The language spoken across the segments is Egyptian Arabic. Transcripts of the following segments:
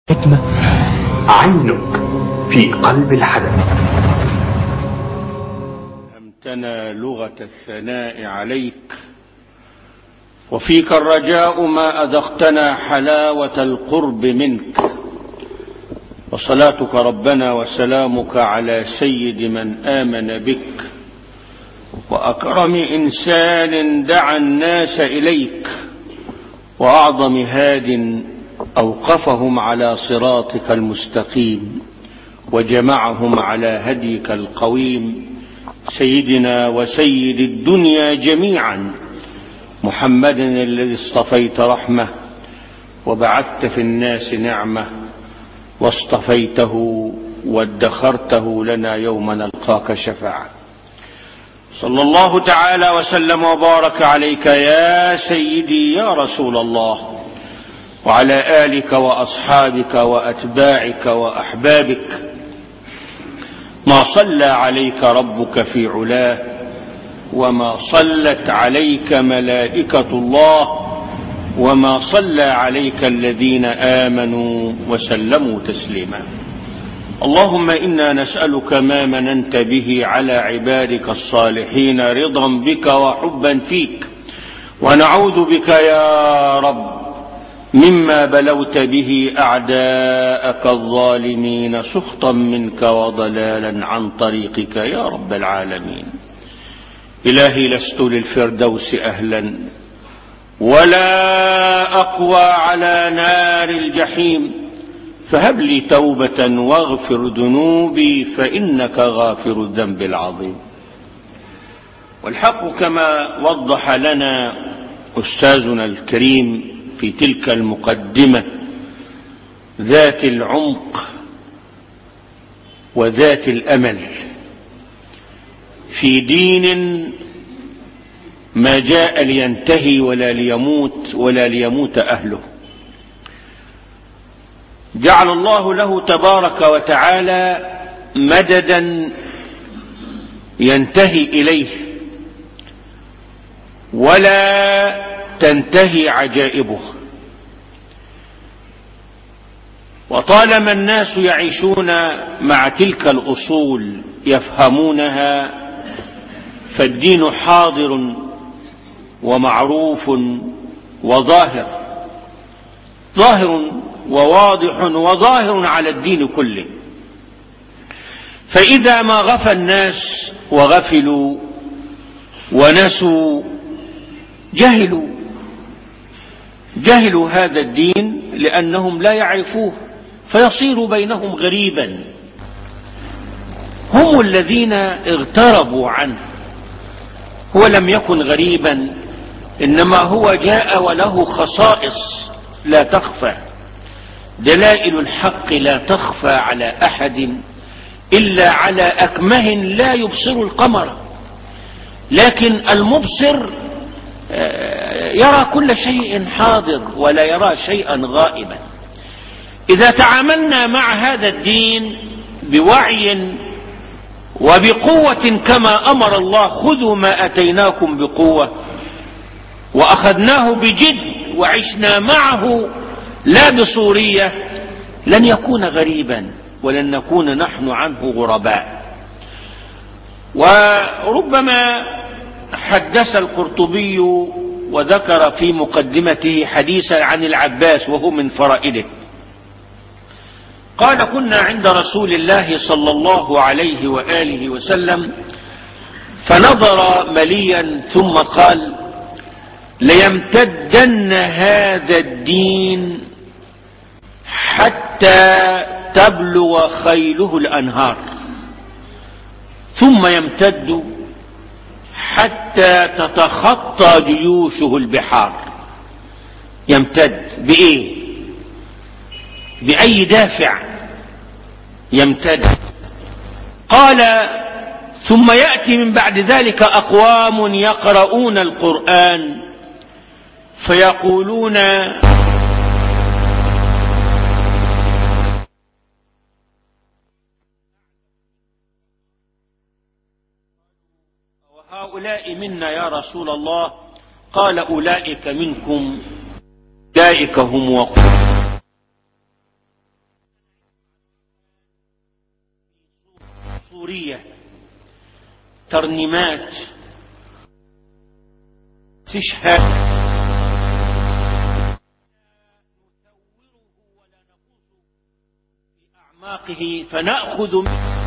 حكمة عينك في قلب الحدث أمتنا لغة الثناء عليك وفيك الرجاء ما أذقتنا حلاوة القرب منك وصلاتك ربنا وسلامك على سيد من آمن بك وأكرم إنسان دعا الناس إليك وأعظم هاد أوقفهم على صراطك المستقيم وجمعهم على هديك القويم سيدنا وسيد الدنيا جميعا محمد الذي اصطفيت رحمة وبعثت في الناس نعمة واصطفيته وادخرته لنا يوم نلقاك شفاعة صلى الله تعالى وسلم وبارك عليك يا سيدي يا رسول الله وعلى آلك وأصحابك وأتباعك وأحبابك ما صلى عليك ربك في علاه وما صلت عليك ملائكة الله وما صلى عليك الذين آمنوا وسلموا تسليما اللهم إنا نسألك ما مننت به على عبادك الصالحين رضا بك وحبا فيك ونعوذ بك يا رب مما بلوت به أعداءك الظالمين سخطا منك وضلالا عن طريقك يا رب العالمين إلهي لست للفردوس أهلا ولا أقوى على نار الجحيم فهب لي توبة واغفر ذنوبي فإنك غافر الذنب العظيم والحق كما وضح لنا أستاذنا الكريم في تلك المقدمة ذات العمق وذات الأمل في دين ما جاء لينتهي ولا ليموت ولا ليموت أهله جعل الله له تبارك وتعالى مددا ينتهي إليه ولا تنتهي عجائبه وطالما الناس يعيشون مع تلك الأصول يفهمونها فالدين حاضر ومعروف وظاهر ظاهر وواضح وظاهر على الدين كله فإذا ما غفى الناس وغفلوا ونسوا جهلوا جهلوا هذا الدين لأنهم لا يعرفوه فيصير بينهم غريبا هم الذين اغتربوا عنه هو لم يكن غريبا إنما هو جاء وله خصائص لا تخفى دلائل الحق لا تخفى على أحد إلا على أكمه لا يبصر القمر لكن المبصر يرى كل شيء حاضر ولا يرى شيئا غائبا إذا تعاملنا مع هذا الدين بوعي وبقوة كما أمر الله خذوا ما أتيناكم بقوة وأخذناه بجد وعشنا معه لا بصورية لن يكون غريبا ولن نكون نحن عنه غرباء وربما حدث القرطبي وذكر في مقدمته حديثا عن العباس وهو من فرائده قال كنا عند رسول الله صلى الله عليه وآله وسلم فنظر مليا ثم قال ليمتدن هذا الدين حتى تبلغ خيله الأنهار ثم يمتد حتى تتخطى جيوشه البحار يمتد بإيه بأي دافع يمتد قال ثم يأتي من بعد ذلك أقوام يقرؤون القرآن فيقولون وهؤلاء منا يا رسول الله قال أولئك منكم أولئك هم وقود سورية ترنيمات تشهد في أعماقه فنأخذ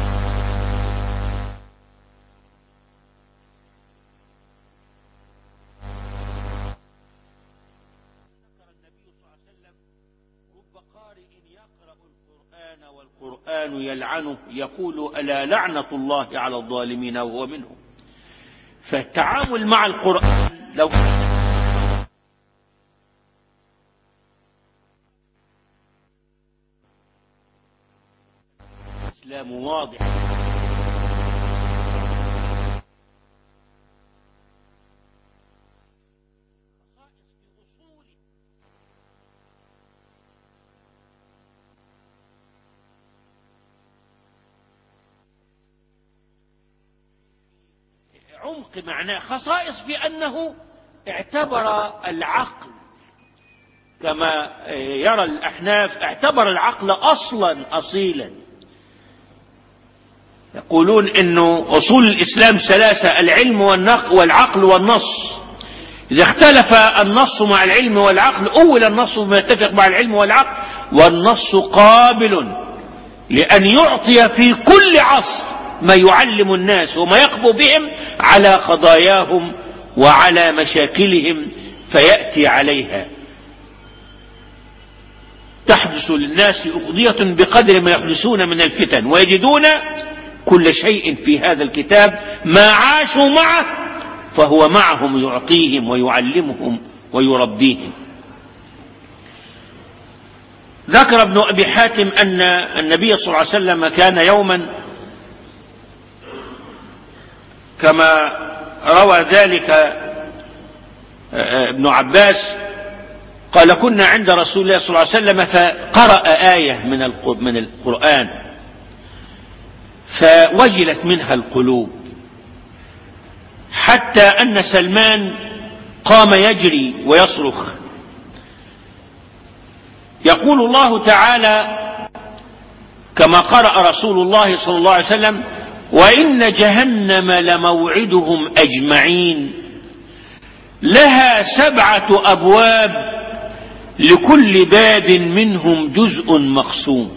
والقرآن يلعنه يقول ألا لعنة الله على الظالمين وهو منهم فالتعامل مع القرآن لو الإسلام واضح عمق معناه خصائص بأنه اعتبر العقل كما يرى الأحناف اعتبر العقل أصلا أصيلا يقولون أنه أصول الإسلام ثلاثة العلم والنق والعقل والنص إذا اختلف النص مع العلم والعقل أول النص بما يتفق مع العلم والعقل والنص قابل لأن يعطي في كل عصر ما يعلم الناس وما يقبو بهم على قضاياهم وعلى مشاكلهم فيأتي عليها تحدث للناس أقضية بقدر ما يحدثون من الفتن ويجدون كل شيء في هذا الكتاب ما عاشوا معه فهو معهم يعطيهم ويعلمهم ويربيهم ذكر ابن أبي حاتم أن النبي صلى الله عليه وسلم كان يوما كما روى ذلك ابن عباس قال كنا عند رسول الله صلى الله عليه وسلم فقرأ آية من من القرآن فوجلت منها القلوب حتى أن سلمان قام يجري ويصرخ يقول الله تعالى كما قرأ رسول الله صلى الله عليه وسلم وإن جهنم لموعدهم أجمعين لها سبعة أبواب لكل باب منهم جزء مقسوم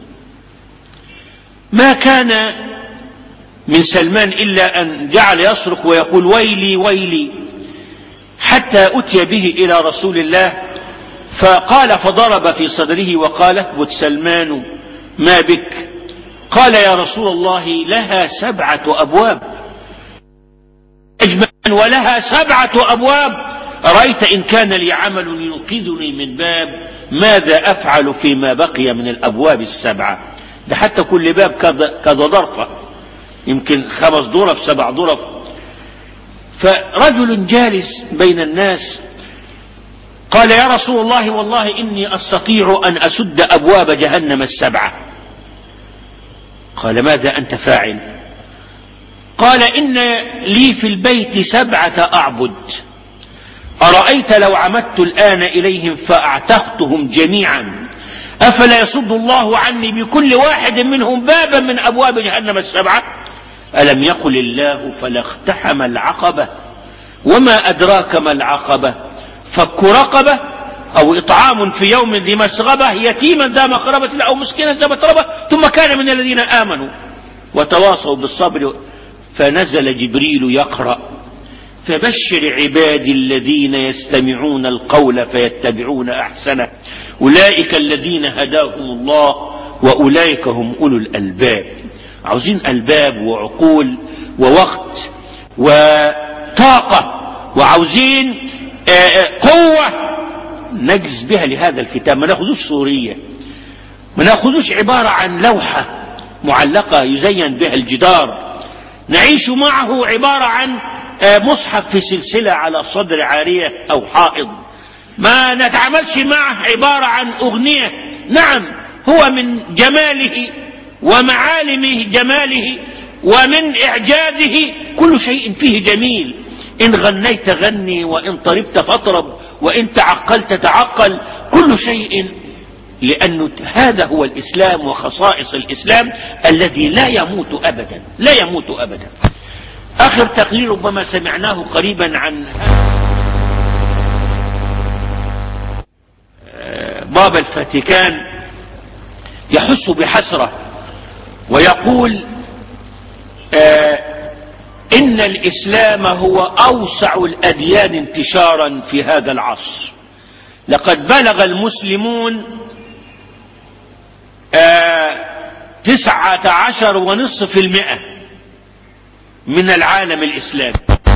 ما كان من سلمان إلا أن جعل يصرخ ويقول ويلي ويلي حتى أتي به إلى رسول الله فقال فضرب في صدره وقال اثبت سلمان ما بك قال يا رسول الله لها سبعة أبواب أجمعا ولها سبعة أبواب رأيت إن كان لي عمل ينقذني من باب ماذا أفعل فيما بقي من الأبواب السبعة ده حتى كل باب كذا ضرفة يمكن خمس ضرف سبع ضرف فرجل جالس بين الناس قال يا رسول الله والله إني أستطيع أن أسد أبواب جهنم السبعة قال ماذا أنت فاعل قال إن لي في البيت سبعة أعبد أرأيت لو عمدت الآن إليهم فأعتقتهم جميعا أفلا يصد الله عني بكل واحد منهم بابا من أبواب جهنم السبعة ألم يقل الله فلا اقتحم العقبة وما أدراك ما العقبة فك رقبة أو إطعام في يوم ذي مسغبة يتيما ذا مقربة أو مسكينا ذا متربة ثم كان من الذين آمنوا وتواصوا بالصبر فنزل جبريل يقرأ فبشر عبادي الذين يستمعون القول فيتبعون أحسنه أولئك الذين هداهم الله وأولئك هم أولو الألباب عاوزين ألباب وعقول ووقت وطاقة وعاوزين قوة نجز بها لهذا الكتاب ما ناخذوش صورية ما ناخذوش عبارة عن لوحة معلقة يزين بها الجدار نعيش معه عبارة عن مصحف في سلسلة على صدر عارية أو حائض ما نتعاملش معه عبارة عن أغنية نعم هو من جماله ومعالم جماله ومن إعجازه كل شيء فيه جميل إن غنيت غني وإن طربت فاطرب وإن تعقلت تعقل كل شيء لأن هذا هو الإسلام وخصائص الإسلام الذي لا يموت أبدا لا يموت أبدا آخر تقرير ربما سمعناه قريبا عن بابا الفاتيكان يحس بحسرة ويقول آه إن الإسلام هو أوسع الأديان انتشارا في هذا العصر لقد بلغ المسلمون تسعة عشر ونصف المئة من العالم الإسلامي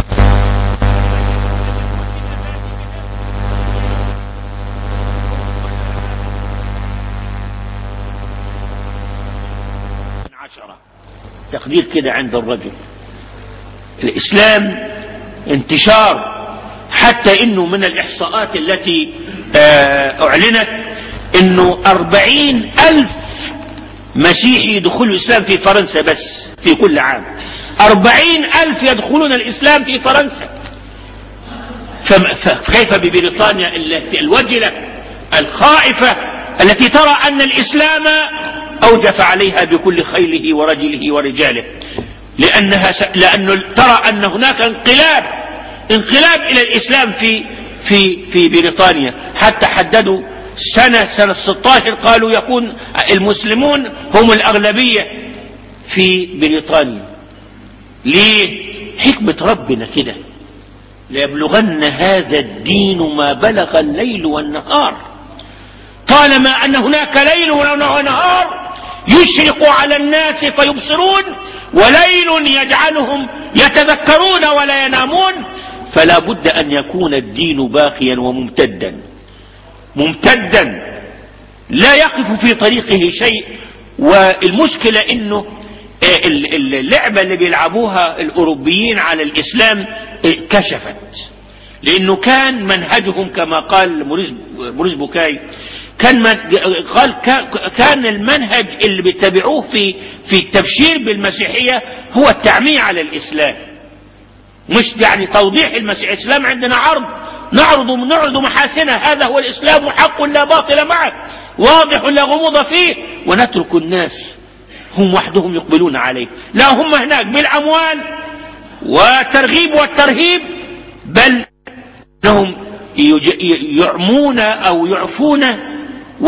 عشرة تقدير كده عند الرجل الإسلام انتشار حتى انه من الاحصاءات التي اعلنت انه اربعين الف مسيحي يدخلوا الاسلام في فرنسا بس في كل عام اربعين الف يدخلون الاسلام في فرنسا فكيف ببريطانيا الوجلة الخائفة التي ترى ان الاسلام اوجف عليها بكل خيله ورجله ورجاله لانها س... لانه ترى ان هناك انقلاب انقلاب الى الاسلام في في في بريطانيا حتى حددوا سنة سنة 16 قالوا يكون المسلمون هم الأغلبية في بريطانيا ليه حكمة ربنا كده ليبلغن هذا الدين ما بلغ الليل والنهار طالما أن هناك ليل ونهار يشرق على الناس فيبصرون وليل يجعلهم يتذكرون ولا ينامون فلا بد أن يكون الدين باقيا وممتدا ممتدا لا يقف في طريقه شيء والمشكلة انه اللعبة اللي بيلعبوها الاوروبيين على الاسلام كشفت لانه كان منهجهم كما قال موريس بوكاي كان قال كان المنهج اللي بيتبعوه في في التبشير بالمسيحية هو التعمية على الاسلام مش يعني توضيح المسيح الاسلام عندنا عرض نعرض نعرض محاسنه هذا هو الاسلام حق لا باطل معه واضح لا غموض فيه ونترك الناس هم وحدهم يقبلون عليه لا هم هناك بالاموال والترغيب والترهيب بل انهم يعمون او يعفون و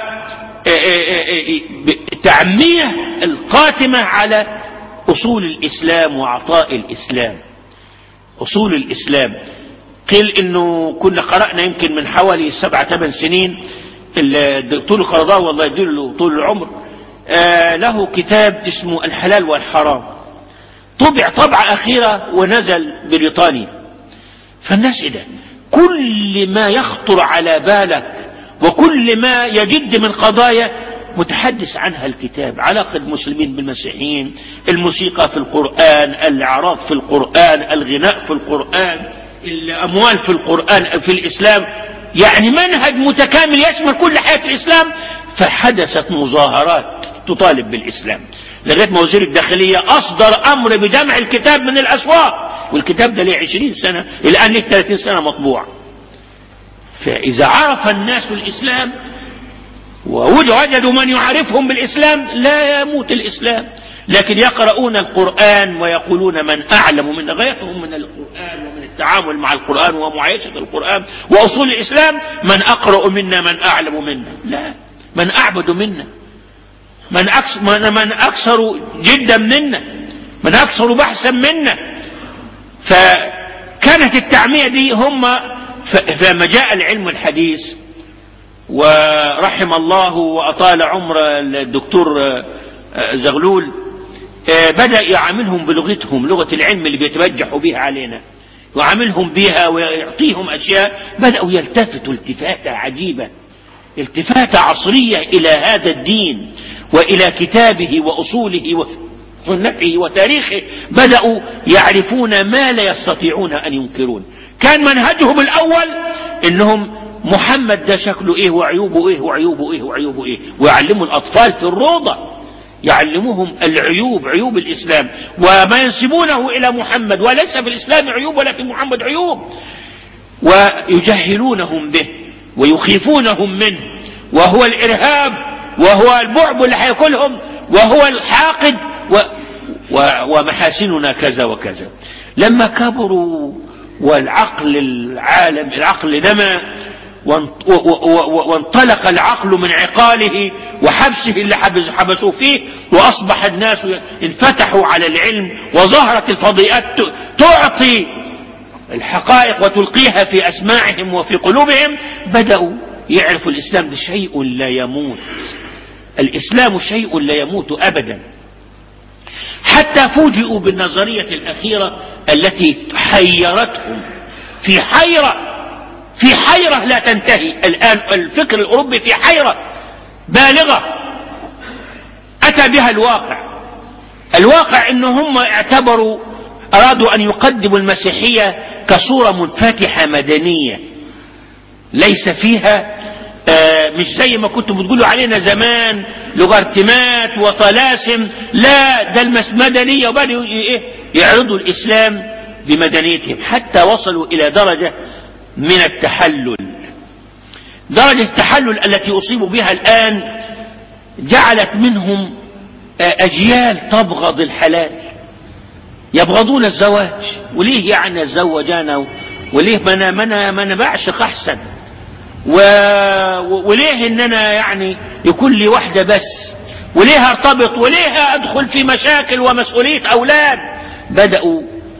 تعميه القاتمه على اصول الاسلام وعطاء الاسلام أصول الإسلام قيل إنه كنا قرأنا يمكن من حوالي سبعة ثمان سنين الدكتور القرضاوي والله يديله طول العمر آه له كتاب اسمه الحلال والحرام طبع طبعة أخيرة ونزل بريطانيا فالناس إذا كل ما يخطر على بالك وكل ما يجد من قضايا متحدث عنها الكتاب علاقة المسلمين بالمسيحيين الموسيقى في القرآن الأعراض في القرآن الغناء في القرآن الأموال في القرآن في الإسلام يعني منهج متكامل يشمل كل حياة الإسلام فحدثت مظاهرات تطالب بالإسلام لغاية ما وزير الداخلية أصدر أمر بجمع الكتاب من الأسواق والكتاب ده ليه عشرين سنة الآن ليه 30 سنة مطبوع فإذا عرف الناس الإسلام ووجدوا من يعرفهم بالإسلام لا يموت الإسلام لكن يقرؤون القرآن ويقولون من أعلم من غايتهم من القرآن ومن التعامل مع القرآن ومعايشة القرآن وأصول الإسلام من أقرأ منا من أعلم منا لا من أعبد منا من أكثر, من أكثر جدا منا من أكثر بحثا منا فكانت التعمية دي هم فلما جاء العلم الحديث ورحم الله وأطال عمر الدكتور زغلول بدأ يعاملهم بلغتهم لغة العلم اللي بيتبجحوا بها علينا يعاملهم بها ويعطيهم أشياء بدأوا يلتفتوا التفاتة عجيبة التفاتة عصرية إلى هذا الدين وإلى كتابه وأصوله وسنته وتاريخه بدأوا يعرفون ما لا يستطيعون أن ينكرون كان منهجهم الأول إنهم محمد ده شكله ايه وعيوبه ايه وعيوبه ايه وعيوبه ايه ويعلموا الاطفال في الروضة يعلموهم العيوب عيوب الاسلام وما ينسبونه الى محمد وليس في الاسلام عيوب ولا في محمد عيوب ويجهلونهم به ويخيفونهم منه وهو الإرهاب وهو البعب اللي هياكلهم وهو الحاقد و و ومحاسننا كذا وكذا لما كبروا والعقل العالم العقل نما وانطلق العقل من عقاله وحبسه اللي حبس حبسوه فيه وأصبح الناس انفتحوا على العلم وظهرت الفضيئات تعطي الحقائق وتلقيها في أسماعهم وفي قلوبهم بدأوا يعرفوا الإسلام ده شيء لا يموت الإسلام شيء لا يموت أبدا حتى فوجئوا بالنظرية الأخيرة التي حيرتهم في حيرة في حيرة لا تنتهي الآن الفكر الأوروبي في حيرة بالغة أتى بها الواقع الواقع أن هم اعتبروا أرادوا أن يقدموا المسيحية كصورة منفتحة مدنية ليس فيها آه مش زي ما كنتم بتقولوا علينا زمان لوغارتمات وطلاسم لا ده المس مدنية وبدأوا إيه يعرضوا الإسلام بمدنيتهم حتى وصلوا إلى درجة من التحلل درجة التحلل التي أصيبوا بها الآن جعلت منهم آه أجيال تبغض الحلال يبغضون الزواج وليه يعني اتزوج انا وليه ما انا ما انا ما انا بعشق احسن و... وليه ان انا يعني يكون لي واحده بس وليه ارتبط وليه ادخل في مشاكل ومسؤوليه اولاد بداوا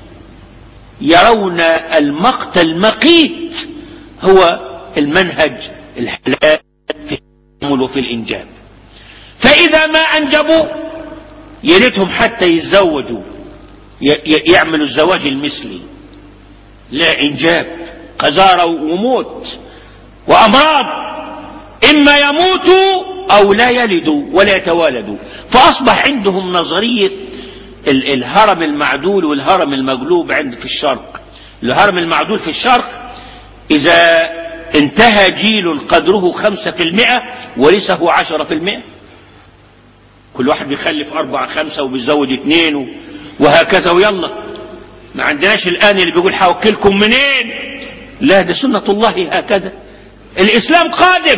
يرون المقت المقيت هو المنهج الحلال في التعامل وفي الانجاب فاذا ما انجبوا يا ريتهم حتى يتزوجوا يعملوا الزواج المثلي لا انجاب قذارة وموت وامراض اما يموتوا او لا يلدوا ولا يتوالدوا فاصبح عندهم نظرية الهرم المعدول والهرم المقلوب عند في الشرق الهرم المعدول في الشرق اذا انتهى جيل قدره خمسة في المئة ورثه عشرة في المئة كل واحد بيخلف أربعة خمسة وبيزوج اثنين وهكذا ويلا ما عندناش الآن اللي بيقول حوكلكم منين لا ده سنة الله هكذا الإسلام قادم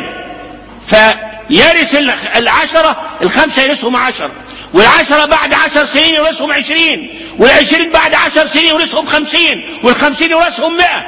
فيرث العشرة الخمسة يرثهم عشر والعشرة بعد عشر سنين يورثهم عشرين والعشرين بعد عشر سنين يورثهم خمسين والخمسين يورثهم مئة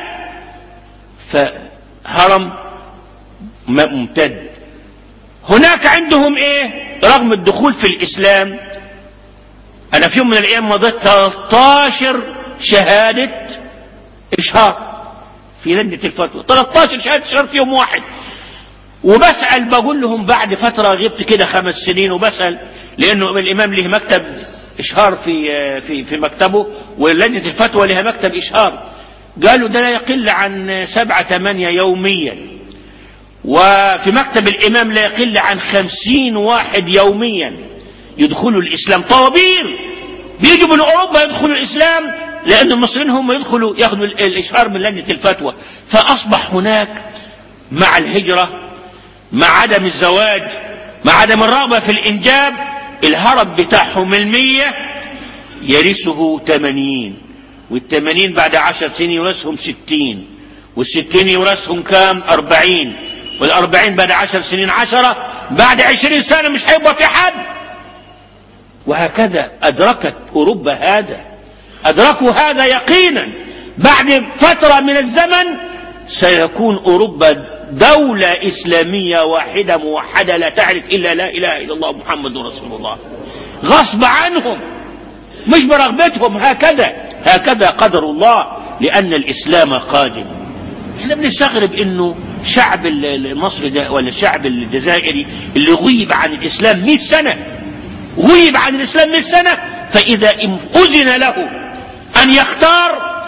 فهرم ممتد هناك عندهم ايه رغم الدخول في الاسلام انا في يوم من الايام مضيت 13 شهادة اشهار في لجنة الفتوى 13 شهادة اشهار في يوم واحد وبسأل بقول لهم بعد فترة غبت كده خمس سنين وبسأل لانه الامام له مكتب اشهار في في في مكتبه ولجنة الفتوى لها مكتب اشهار قالوا ده لا يقل عن سبعة ثمانية يوميا وفي مكتب الامام لا يقل عن خمسين واحد يوميا يدخلوا الاسلام طوابير بيجوا من اوروبا يدخلوا الاسلام لان المصريين هم يدخلوا ياخذوا الاشهار من لجنه الفتوى فاصبح هناك مع الهجره مع عدم الزواج مع عدم الرغبه في الانجاب الهرب بتاعهم المية يرثه تمانين والتمانين بعد عشر سنين يورثهم ستين والستين يورثهم كام أربعين والأربعين بعد عشر سنين عشرة بعد عشرين سنة مش هيبقى في حد وهكذا أدركت أوروبا هذا أدركوا هذا يقينا بعد فترة من الزمن سيكون أوروبا دولة إسلامية واحدة موحدة لا تعرف إلا لا إله إلا الله محمد رسول الله غصب عنهم مش برغبتهم هكذا هكذا قدر الله لأن الإسلام قادم احنا بنستغرب انه شعب المصري ده ولا الشعب الجزائري اللي غيب عن الإسلام 100 سنة غيب عن الإسلام 100 سنة فإذا أذن له أن يختار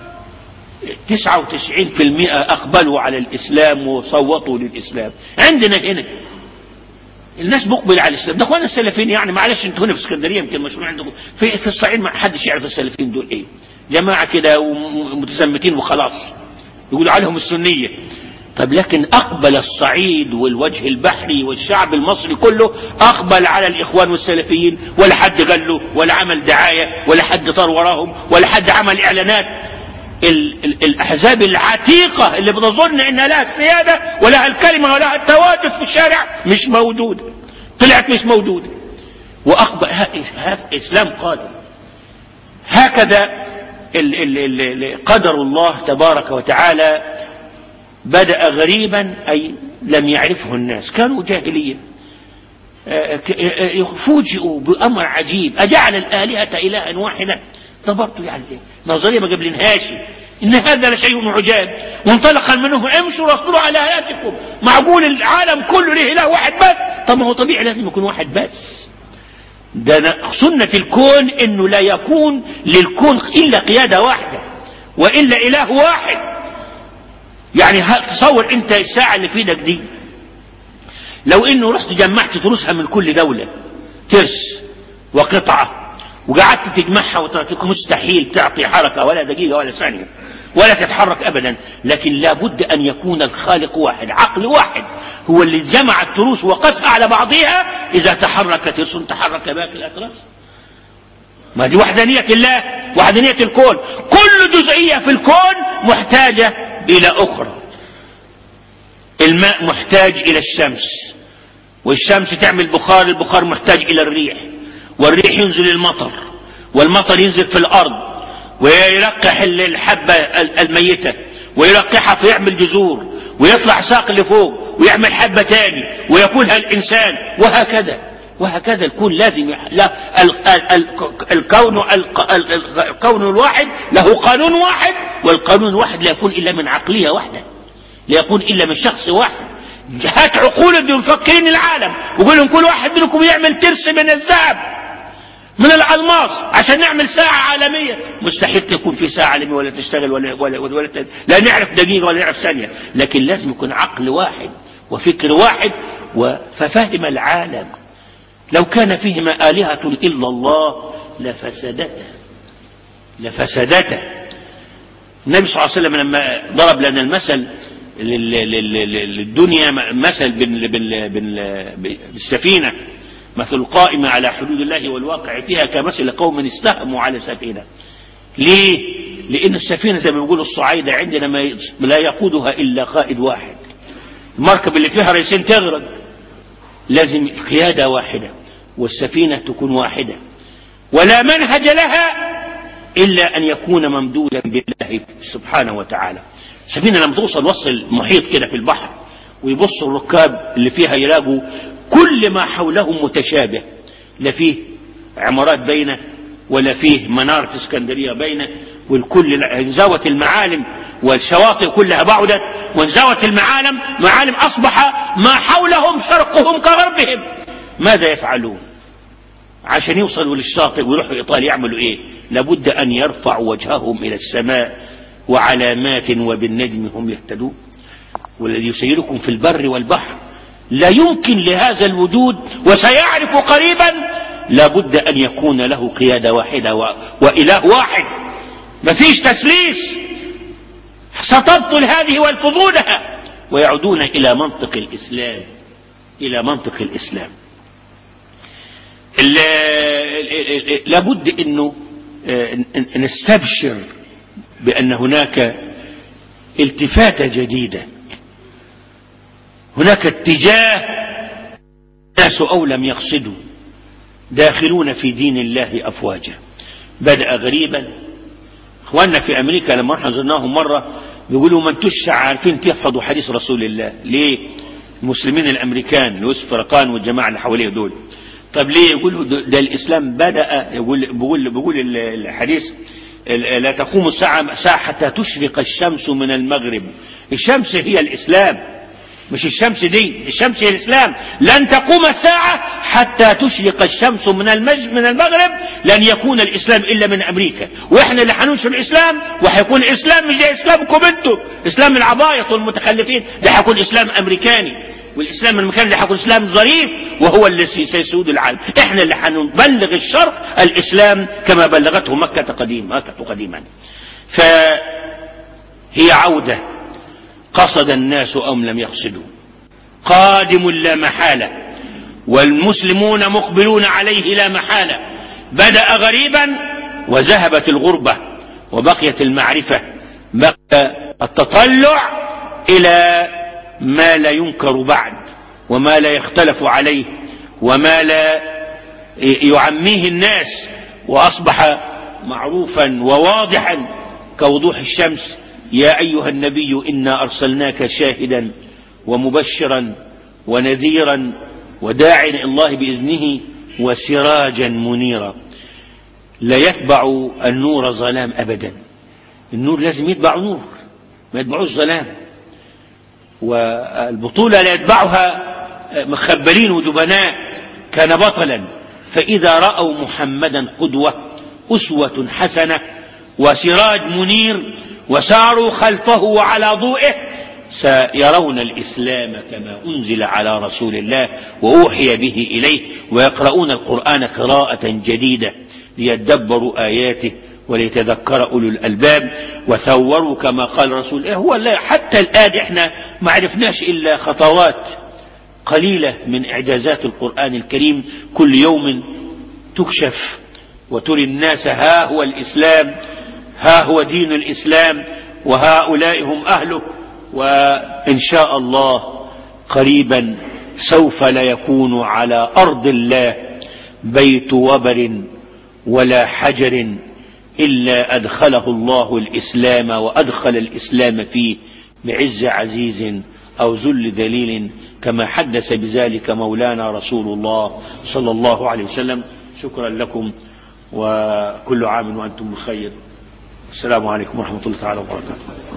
99% أقبلوا على الإسلام وصوتوا للإسلام عندنا هنا الناس مقبل على الإسلام ده اخوانا السلفيين يعني معلش انتوا هنا في اسكندرية يمكن مشروع عندكم في, في الصعيد ما حدش يعرف السلفيين دول ايه جماعة كده ومتزمتين وخلاص يقولوا عليهم السنية طب لكن أقبل الصعيد والوجه البحري والشعب المصري كله أقبل على الإخوان والسلفيين ولا حد قال له ولا عمل دعاية ولا حد طار وراهم ولا حد عمل إعلانات ال ال الأحزاب العتيقة اللي بتظن إنها لها السيادة ولها الكلمة ولها التواجد في الشارع مش موجودة طلعت مش موجودة وأخبر إسلام قادم هكذا ال ال ال قدر الله تبارك وتعالى بدأ غريبا أي لم يعرفه الناس كانوا جاهلية فوجئوا بأمر عجيب أجعل الآلهة إلها واحدة صبرت يعني إيه؟ نظرية ما قبلنهاش إن هذا لشيء عجاب وانطلق منهم امشوا واصبروا على آياتكم معقول العالم كله له إله واحد بس طب ما هو طبيعي لازم يكون واحد بس ده سنة الكون إنه لا يكون للكون إلا قيادة واحدة وإلا إله واحد يعني تصور أنت الساعة اللي في ايدك دي لو إنه رحت جمعت تروسها من كل دولة ترس وقطعة وقعدت تجمعها وتركك مستحيل تعطي حركة ولا دقيقة ولا ثانية ولا تتحرك أبدا لكن لابد أن يكون الخالق واحد عقل واحد هو اللي جمع التروس وقسها على بعضها إذا تحركت ترس تحرك باقي الأتراس ما دي وحدانية الله وحدانية الكون كل جزئية في الكون محتاجة إلى أخرى الماء محتاج إلى الشمس والشمس تعمل بخار البخار محتاج إلى الريح والريح ينزل المطر والمطر ينزل في الأرض ويلقح الحبة الميتة ويلقحها فيعمل جذور ويطلع ساق لفوق ويعمل حبة تاني ويأكلها الإنسان وهكذا وهكذا الكون لازم يح... لا ال... ال... الكون ال... الكون الواحد له قانون واحد والقانون الواحد لا يكون إلا من عقلية واحدة لا يكون إلا من شخص واحد هات عقول المفكرين العالم وقول لهم كل واحد منكم يعمل ترس من الذهب من الألماس عشان نعمل ساعة عالمية مستحيل تكون في ساعة عالمية ولا تشتغل ولا, ولا, ولا, ولا لا نعرف دقيقة ولا نعرف ثانية لكن لازم يكون عقل واحد وفكر واحد ففهم العالم لو كان فيهما آلهة إلا الله لفسدتا لفسدتا النبي صلى الله عليه وسلم لما ضرب لنا المثل للدنيا مثل بالسفينة مثل القائمة على حدود الله والواقع فيها كمثل قوم استهموا على سفينة ليه؟ لأن السفينة زي ما بيقولوا الصعايدة عندنا ما لا يقودها إلا قائد واحد المركب اللي فيها رئيسين تغرق لازم قيادة واحدة والسفينة تكون واحدة ولا منهج لها إلا أن يكون ممدودا بالله سبحانه وتعالى سفينة لما توصل وصل محيط كده في البحر ويبصوا الركاب اللي فيها يلاقوا كل ما حولهم متشابه لا فيه عمارات بينه ولا فيه منارة اسكندرية بينه والكل انزوت المعالم والشواطئ كلها بعدت وانزوت المعالم معالم أصبح ما حولهم شرقهم كغربهم ماذا يفعلون عشان يوصلوا للشاطئ ويروحوا إيطاليا يعملوا إيه لابد أن يرفعوا وجههم إلى السماء وعلامات وبالنجم هم يهتدون والذي يسيركم في البر والبحر لا يمكن لهذا الوجود وسيعرف قريبا لابد أن يكون له قيادة واحدة و... وإله واحد مفيش تسليس ستبطل هذه والفضولها ويعودون إلى منطق الإسلام إلى منطق الإسلام لابد أنه نستبشر بأن هناك التفاتة جديدة هناك اتجاه الناس أو لم يقصدوا داخلون في دين الله أفواجا بدأ غريبا اخواننا في أمريكا لما رحنا زرناهم مرة بيقولوا ما انتوش عارفين تحفظوا حديث رسول الله ليه المسلمين الأمريكان يوسف فرقان والجماعة اللي حواليه دول طب ليه يقولوا ده الإسلام بدأ يقول بيقول بيقول الحديث لا تقوم الساعة ساعة حتى تشرق الشمس من المغرب الشمس هي الإسلام مش الشمس دي الشمس هي الإسلام لن تقوم الساعة حتى تشرق الشمس من المج من المغرب لن يكون الإسلام إلا من أمريكا وإحنا اللي حننشر الإسلام وحيكون الإسلام مش زي إسلامكم أنتم إسلام العبايط والمتخلفين ده حيكون إسلام أمريكاني والإسلام المكان اللي حيكون إسلام ظريف وهو اللي سيسود العالم إحنا اللي حنبلغ الشرق الإسلام كما بلغته مكة قديما مكة قديما فهي عودة قصد الناس أم لم يقصدوا قادم لا محالة والمسلمون مقبلون عليه لا محالة بدأ غريبا وذهبت الغربة وبقيت المعرفة بقى التطلع إلى ما لا ينكر بعد وما لا يختلف عليه وما لا يعميه الناس وأصبح معروفا وواضحا كوضوح الشمس يا أيها النبي إنا أرسلناك شاهدا ومبشرا ونذيرا وداعيا إلى الله بإذنه وسراجا منيرا لا يتبع النور ظلام أبدا النور لازم يتبع نور ما يتبعوش ظلام والبطولة لا يتبعها مخبلين وجبناء كان بطلا فإذا رأوا محمدا قدوة أسوة حسنة وسراج منير وساروا خلفه وعلى ضوئه سيرون الإسلام كما أنزل على رسول الله وأوحي به إليه ويقرؤون القرآن قراءة جديدة ليدبروا آياته وليتذكر أولو الألباب وثوروا كما قال رسول الله هو الله حتى الآن إحنا ما عرفناش إلا خطوات قليلة من إعجازات القرآن الكريم كل يوم تكشف وتري الناس ها هو الإسلام ها هو دين الإسلام وهؤلاء هم أهله وإن شاء الله قريبا سوف لا يكون على أرض الله بيت وبر ولا حجر إلا أدخله الله الإسلام وأدخل الإسلام فيه بعز عزيز أو ذل ذليل كما حدث بذلك مولانا رسول الله صلى الله عليه وسلم شكرا لكم وكل عام وأنتم بخير السلام عليكم ورحمة الله تعالى وبركاته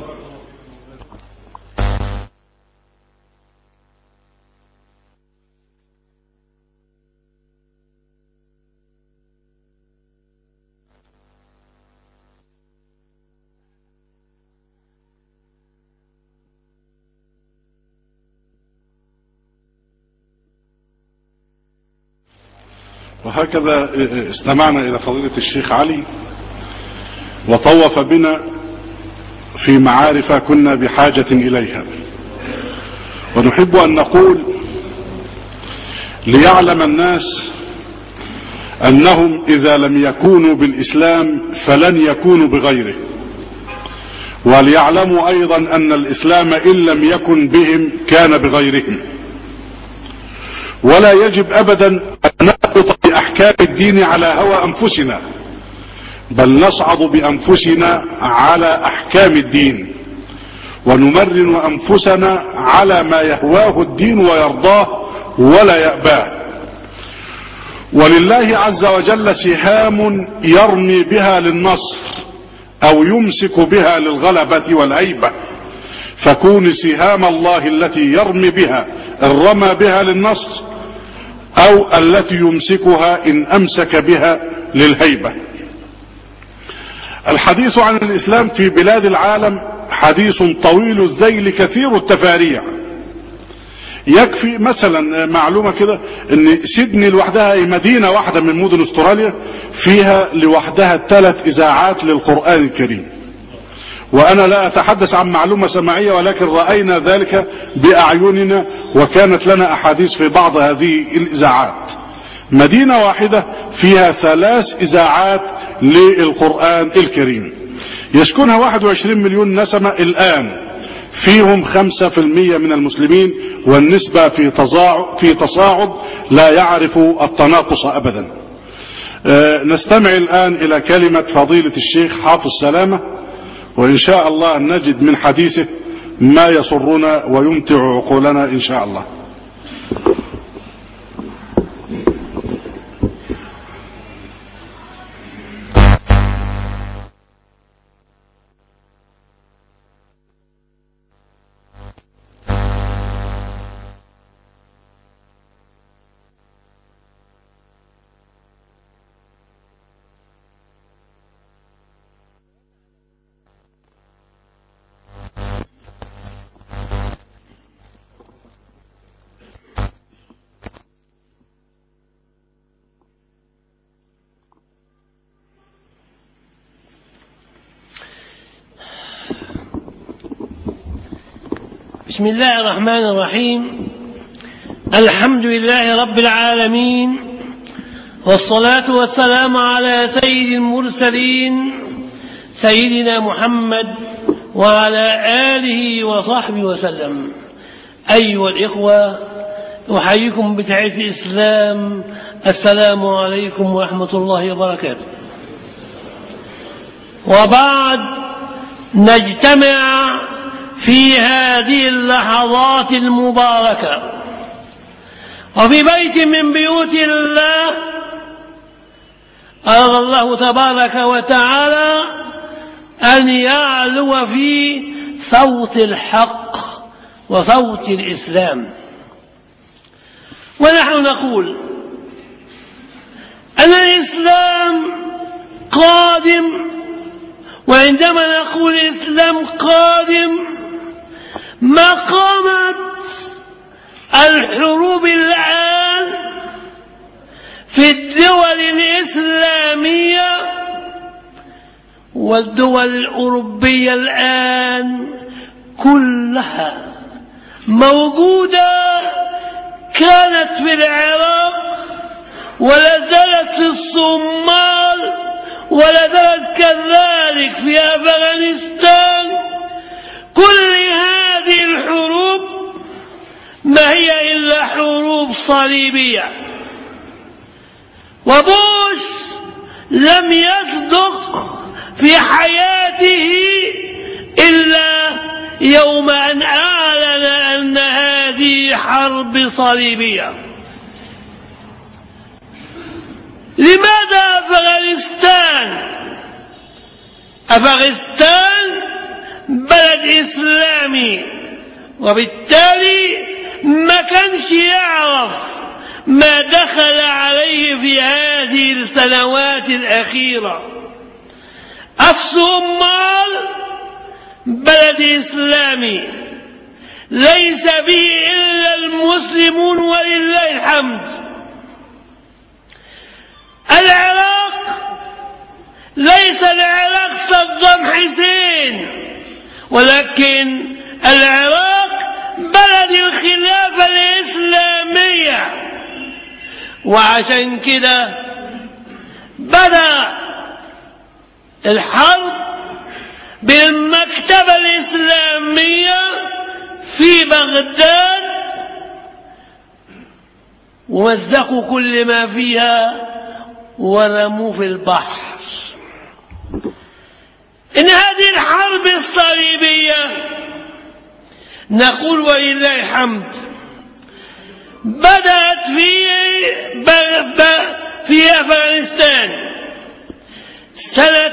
وهكذا استمعنا إلى فضيلة الشيخ علي وطوف بنا في معارف كنا بحاجة إليها ونحب أن نقول ليعلم الناس أنهم إذا لم يكونوا بالإسلام فلن يكونوا بغيره وليعلموا أيضا أن الإسلام إن لم يكن بهم كان بغيرهم ولا يجب أبدا أن نأخذ بأحكام الدين على هوى أنفسنا بل نصعد بأنفسنا على أحكام الدين ونمرن أنفسنا على ما يهواه الدين ويرضاه ولا يأباه ولله عز وجل سهام يرمي بها للنصر أو يمسك بها للغلبة والهيبة فكون سهام الله التي يرمي بها إن رمى بها للنصر أو التي يمسكها إن أمسك بها للهيبة الحديث عن الإسلام في بلاد العالم حديث طويل الذيل كثير التفاريع يكفي مثلا معلومة كده ان سيدني لوحدها اي مدينة واحدة من مدن استراليا فيها لوحدها ثلاث اذاعات للقرآن الكريم وانا لا اتحدث عن معلومة سماعية ولكن رأينا ذلك باعيننا وكانت لنا احاديث في بعض هذه الاذاعات مدينة واحدة فيها ثلاث اذاعات للقرآن الكريم يسكنها 21 مليون نسمة الان فيهم خمسة في المية من المسلمين والنسبة في تصاعد, في تصاعد لا يعرف التناقص أبدا أه نستمع الآن إلى كلمة فضيلة الشيخ حافظ سلامة وإن شاء الله نجد من حديثه ما يسرنا ويمتع عقولنا إن شاء الله بسم الله الرحمن الرحيم الحمد لله رب العالمين والصلاة والسلام على سيد المرسلين سيدنا محمد وعلى آله وصحبه وسلم أيها الإخوة أحييكم بتحية الإسلام السلام عليكم ورحمة الله وبركاته وبعد نجتمع في هذه اللحظات المباركة وفي بيت من بيوت الله أراد الله تبارك وتعالى أن يعلو في صوت الحق وصوت الإسلام ونحن نقول أن الإسلام قادم وعندما نقول الإسلام قادم ما قامت الحروب الآن في الدول الإسلامية والدول الأوروبية الآن كلها موجودة كانت في العراق ولا زالت في الصومال ولا زالت كذلك في أفغانستان كل هذه الحروب ما هي إلا حروب صليبية وبوش لم يصدق في حياته إلا يوم أن أعلن أن هذه حرب صليبية لماذا أفغانستان أفغانستان بلد إسلامي وبالتالي ما كانش يعرف ما دخل عليه في هذه السنوات الأخيرة الصومال بلد إسلامي ليس به إلا المسلمون ولله الحمد العراق ليس العراق صدام حسين ولكن العراق بلد الخلافة الإسلامية وعشان كده بدأ الحرب بالمكتبة الإسلامية في بغداد ومزقوا كل ما فيها ورموه في البحر إن هذه الحرب الصليبية نقول ولله الحمد بدأت في في أفغانستان سنة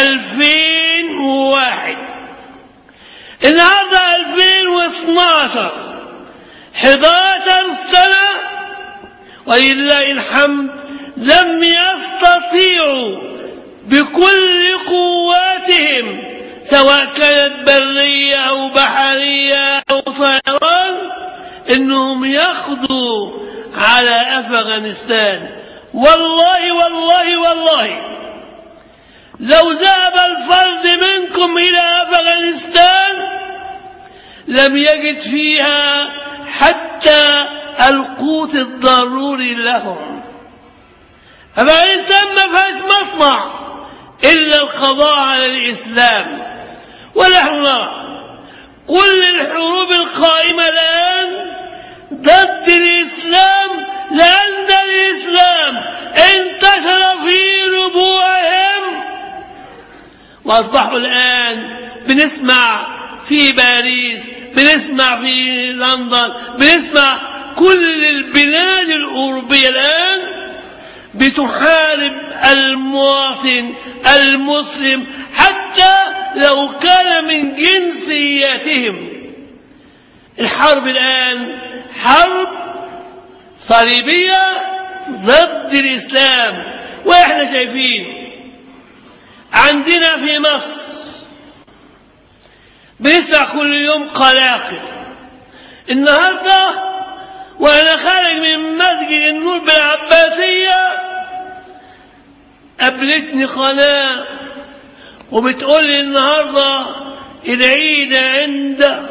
2001 النهارده 2012 11 سنة ولله الحمد لم يستطيعوا بكل قواتهم سواء كانت برية أو بحرية أو طيران إنهم يقضوا على أفغانستان والله والله والله لو ذهب الفرد منكم إلى أفغانستان لم يجد فيها حتى القوت الضروري لهم أفغانستان ما فيهاش مصنع إلا القضاء على الإسلام ونحن نرى كل الحروب القائمة الآن ضد الإسلام لأن الإسلام انتشر في ربوعهم وأصبحوا الآن بنسمع في باريس بنسمع في لندن بنسمع كل البلاد الأوروبية الآن بتحارب المواطن المسلم حتى لو كان من جنسياتهم الحرب الآن حرب صليبية ضد الإسلام وإحنا شايفين عندنا في مصر بنسمع كل يوم قلاقل النهارده وانا خارج من مسجد النور بالعباسية قابلتني قناة وبتقول لي النهاردة العيد عند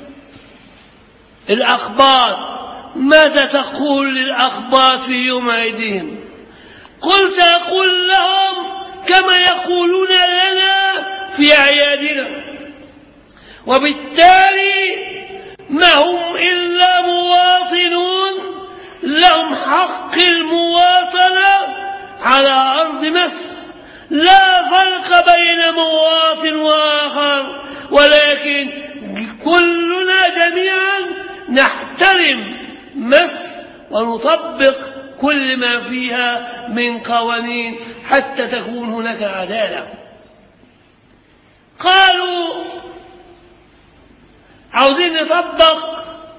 الأخبار ماذا تقول للأخبار في يوم عيدهم قلت أقول لهم كما يقولون لنا في أعيادنا وبالتالي ما هم إلا مواطنون لهم حق المواطنة على أرض مصر لا فرق بين مواطن وآخر ولكن كلنا جميعا نحترم مصر ونطبق كل ما فيها من قوانين حتى تكون هناك عدالة قالوا عاوزين نطبق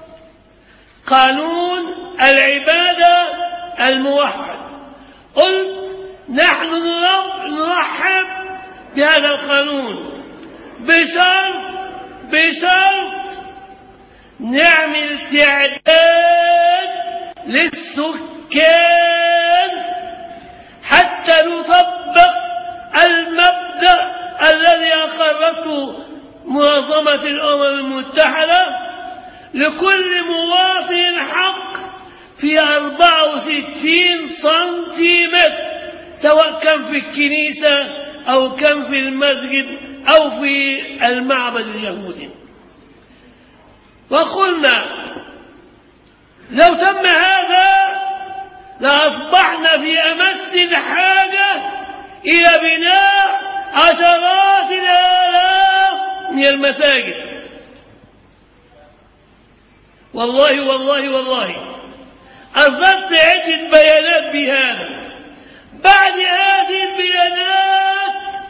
قانون العبادة الموحد قلت نحن نرحب بهذا القانون بشرط بشرط نعمل تعداد للسكان حتى نطبق المبدأ الذي أقرته منظمة الأمم المتحدة لكل مواطن حق في 64 سنتيمتر سواء كان في الكنيسة أو كان في المسجد أو في المعبد اليهودي وقلنا لو تم هذا لأصبحنا في أمس الحاجة إلى بناء عشرات الآلاف من المساجد والله والله والله أصدرت عدة بيانات بهذا بعد هذه البيانات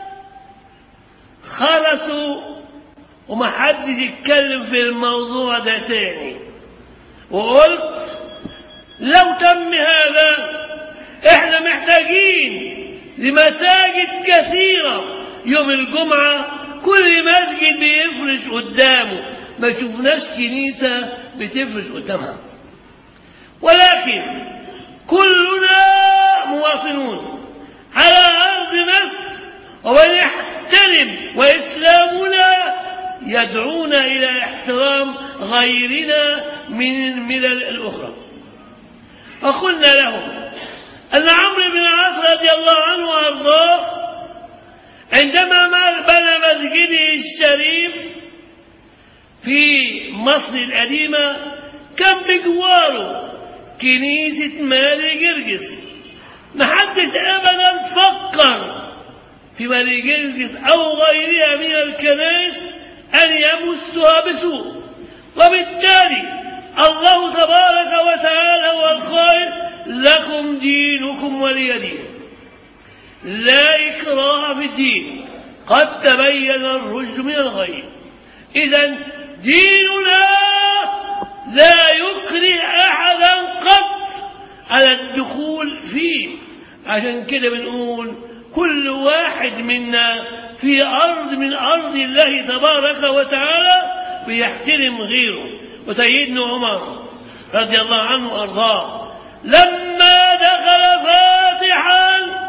خلصوا ومحدش يتكلم في الموضوع ده تاني وقلت لو تم هذا احنا محتاجين لمساجد كثيرة يوم الجمعة كل مسجد بيفرش قدامه ما شفناش كنيسة بتفرش قدامها ولكن كلنا مواطنون على أرض مصر ونحترم وإسلامنا يدعونا إلى احترام غيرنا من الملل الأخرى وقلنا لهم أن عمرو بن العاص رضي الله عنه وأرضاه عندما بنى مسجده الشريف في مصر القديمة كان بجواره كنيسة مالي جرجس محدش أبدا فكر في مالي جرجس أو غيرها من الكنائس أن يمسها بسوء وبالتالي الله تبارك وتعالى هو القائل لكم دينكم ولي دين لا إكراه في الدين قد تبين الرشد من الغي إذا ديننا لا يكره أحدا قط على الدخول فيه عشان كده بنقول كل واحد منا في أرض من أرض الله تبارك وتعالى بيحترم غيره وسيدنا عمر رضي الله عنه وأرضاه لما دخل فاتحا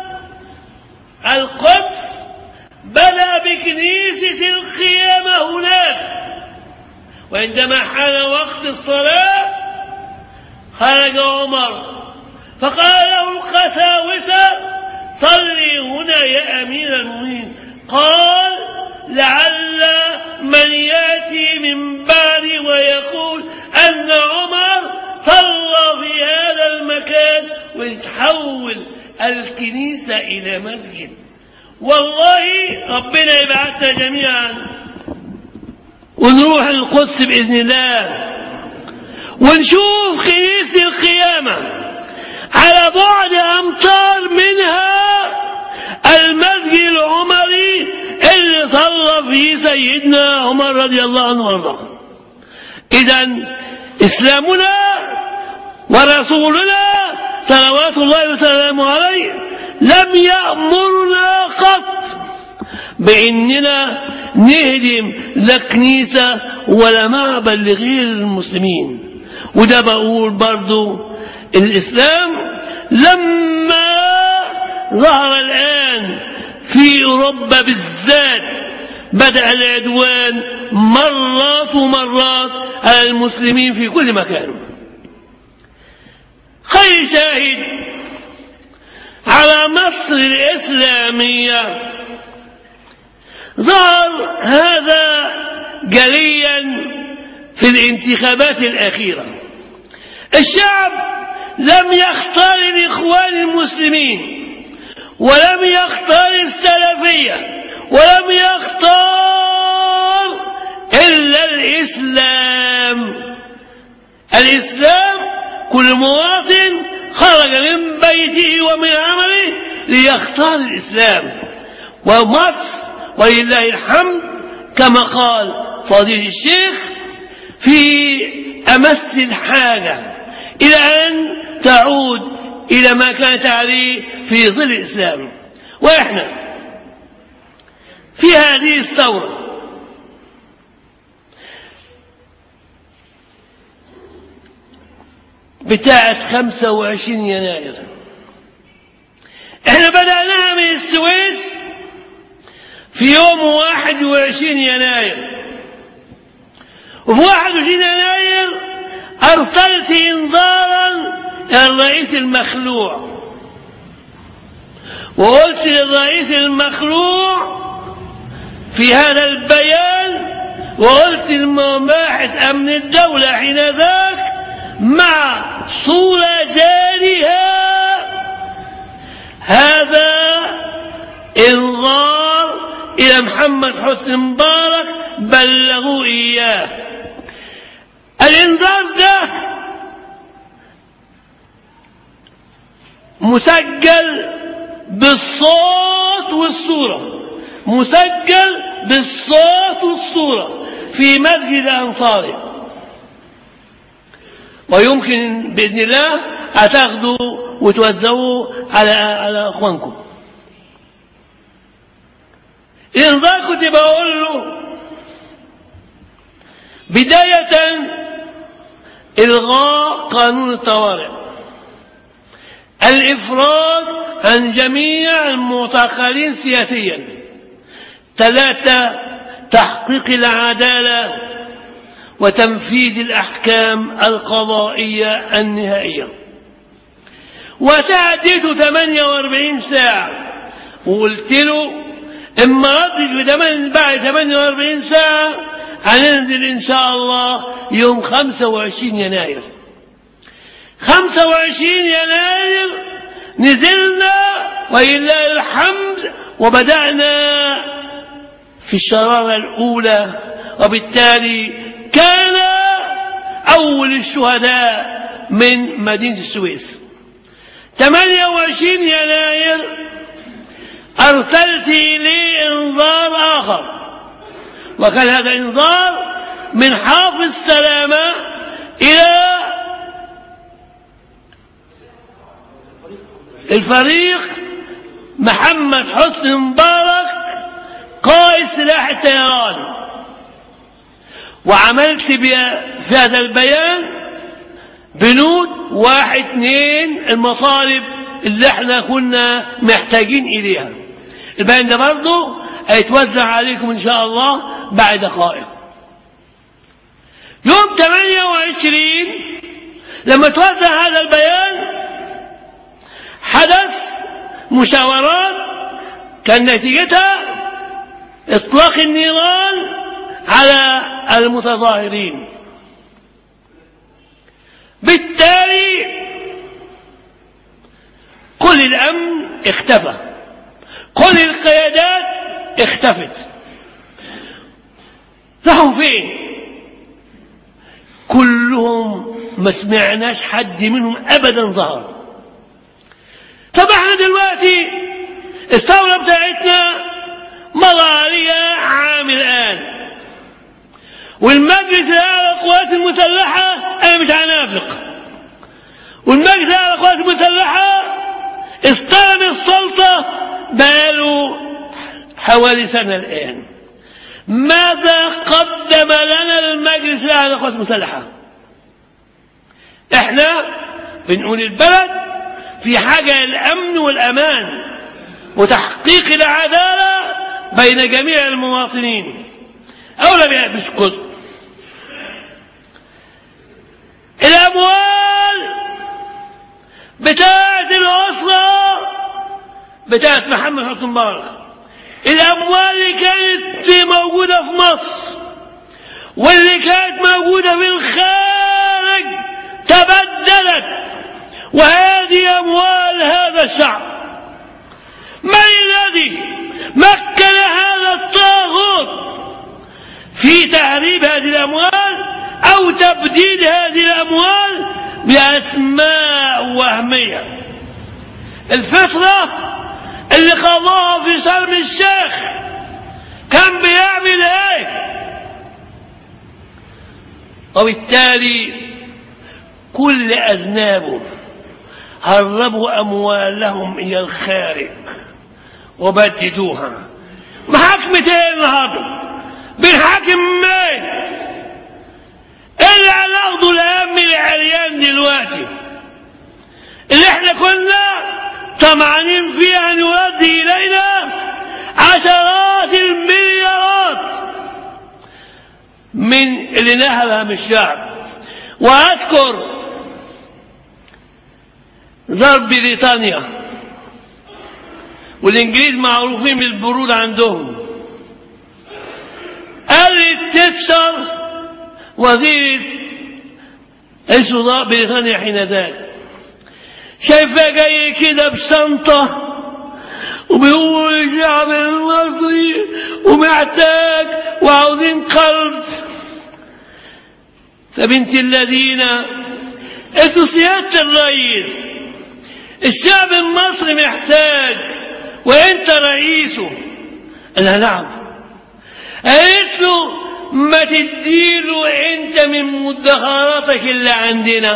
القدس بنى بكنيسة القيامة هناك وعندما حان وقت الصلاة خرج عمر فقال له القساوسة صلي هنا يا أمير المؤمنين قال لعل من يأتي من بعدي ويقول أن عمر صلى في هذا المكان ويتحول الكنيسة إلى مسجد والله ربنا يبعثنا جميعا ونروح القدس بإذن الله ونشوف كنيسة القيامة على بعد أمتار منها المسجد العمري اللي صلى فيه سيدنا عمر رضي الله عنه وارضاه إذا إسلامنا ورسولنا صلوات الله وسلامه عليه لم يأمرنا قط بأننا نهدم لا كنيسة ولا معبد لغير المسلمين وده بقول برضو الإسلام لما ظهر الآن في أوروبا بالذات بدأ العدوان مرات ومرات على المسلمين في كل مكان خير شاهد على مصر الإسلامية ظهر هذا جليا في الانتخابات الأخيرة الشعب لم يختار الإخوان المسلمين ولم يختار السلفية ولم يختار إلا الإسلام الإسلام كل مواطن خرج من بيته ومن عمله ليختار الإسلام ومصر ولله الحمد كما قال فضيل الشيخ في أمس الحاجة إلى أن تعود إلى ما كانت عليه في ظل الإسلام وإحنا في هذه الثورة بتاعة 25 يناير احنا بدأناها من السويس في يوم 21 يناير وفي 21 يناير أرسلت إنذارا إلى الرئيس المخلوع وقلت للرئيس المخلوع في هذا البيان وقلت لمباحث أمن الدولة حين ذاك مع صورة جارها هذا انظار إلى محمد حسني مبارك بلغوا إياه الانذار ده مسجل بالصوت والصورة مسجل بالصوت والصورة في مسجد أنصاري ويمكن بإذن الله أتاخدوا وتوزعوا على على أخوانكم الإنذار كنت بقول له بداية إلغاء قانون الطوارئ الإفراج عن جميع المعتقلين سياسيا ثلاثة تحقيق العدالة وتنفيذ الأحكام القضائية النهائية وتعديت 48 ساعة وقلت له إما ردت في تمن بعد 48 ساعة هننزل إن شاء الله يوم 25 يناير 25 يناير نزلنا ولله الحمد وبدأنا في الشرارة الأولى وبالتالي كان أول الشهداء من مدينة السويس 28 يناير أرسلت إليه إنذار آخر وكان هذا إنذار من حافظ سلامة إلى الفريق محمد حسني مبارك قائد سلاح الطيران وعملت في هذا البيان بنود واحد اثنين المطالب اللي احنا كنا محتاجين اليها البيان ده برضه هيتوزع عليكم ان شاء الله بعد دقائق يوم 28 لما توزع هذا البيان حدث مشاورات كان نتيجتها اطلاق النيران على المتظاهرين بالتالي كل الامن اختفى كل القيادات اختفت راحوا فين كلهم ما سمعناش حد منهم ابدا ظهر طب احنا دلوقتي الثورة بتاعتنا مضى عليها عام الآن والمجلس الأعلى للقوات المسلحة أنا مش هنافق والمجلس الأعلى للقوات المسلحة استلم السلطة بقاله حوالي سنة الآن ماذا قدم لنا المجلس الأعلى للقوات المسلحة احنا بنقول البلد في حاجة الأمن والأمان وتحقيق العدالة بين جميع المواطنين أولى بسكت الأموال بتاعة الأسرة بتاعة محمد حسن مبارك الأموال اللي كانت موجودة في مصر واللي كانت موجودة في الخارج تبدلت وهذه أموال هذا الشعب من الذي مكن هذا الطاغوت في تهريب هذه الأموال أو تبديل هذه الأموال بأسماء وهمية الفطرة اللي قضاها في شرم الشيخ كان بيعمل ايه وبالتالي كل أذنابه هربوا أموالهم إلى الخارج وبددوها محاكمة ايه النهارده بنحاكم مين اللي هناخده الأهم العريان دلوقتي اللي احنا كنا طمعانين فيها ان يؤدي إلينا عشرات المليارات من اللي نهبها من الشعب وأذكر ضرب بريطانيا والإنجليز معروفين بالبرود عندهم قالت تتشر وزيرة الصداء بريطانيا حين ذاك شايفاه جاي كده بشنطة وبيقول الشعب المصري ومحتاج وعاوزين قرض فبنت الذين انتوا سيادة الرئيس الشعب المصري محتاج وانت رئيسه قال لها نعم قالت له ما تديله انت من مدخراتك اللي عندنا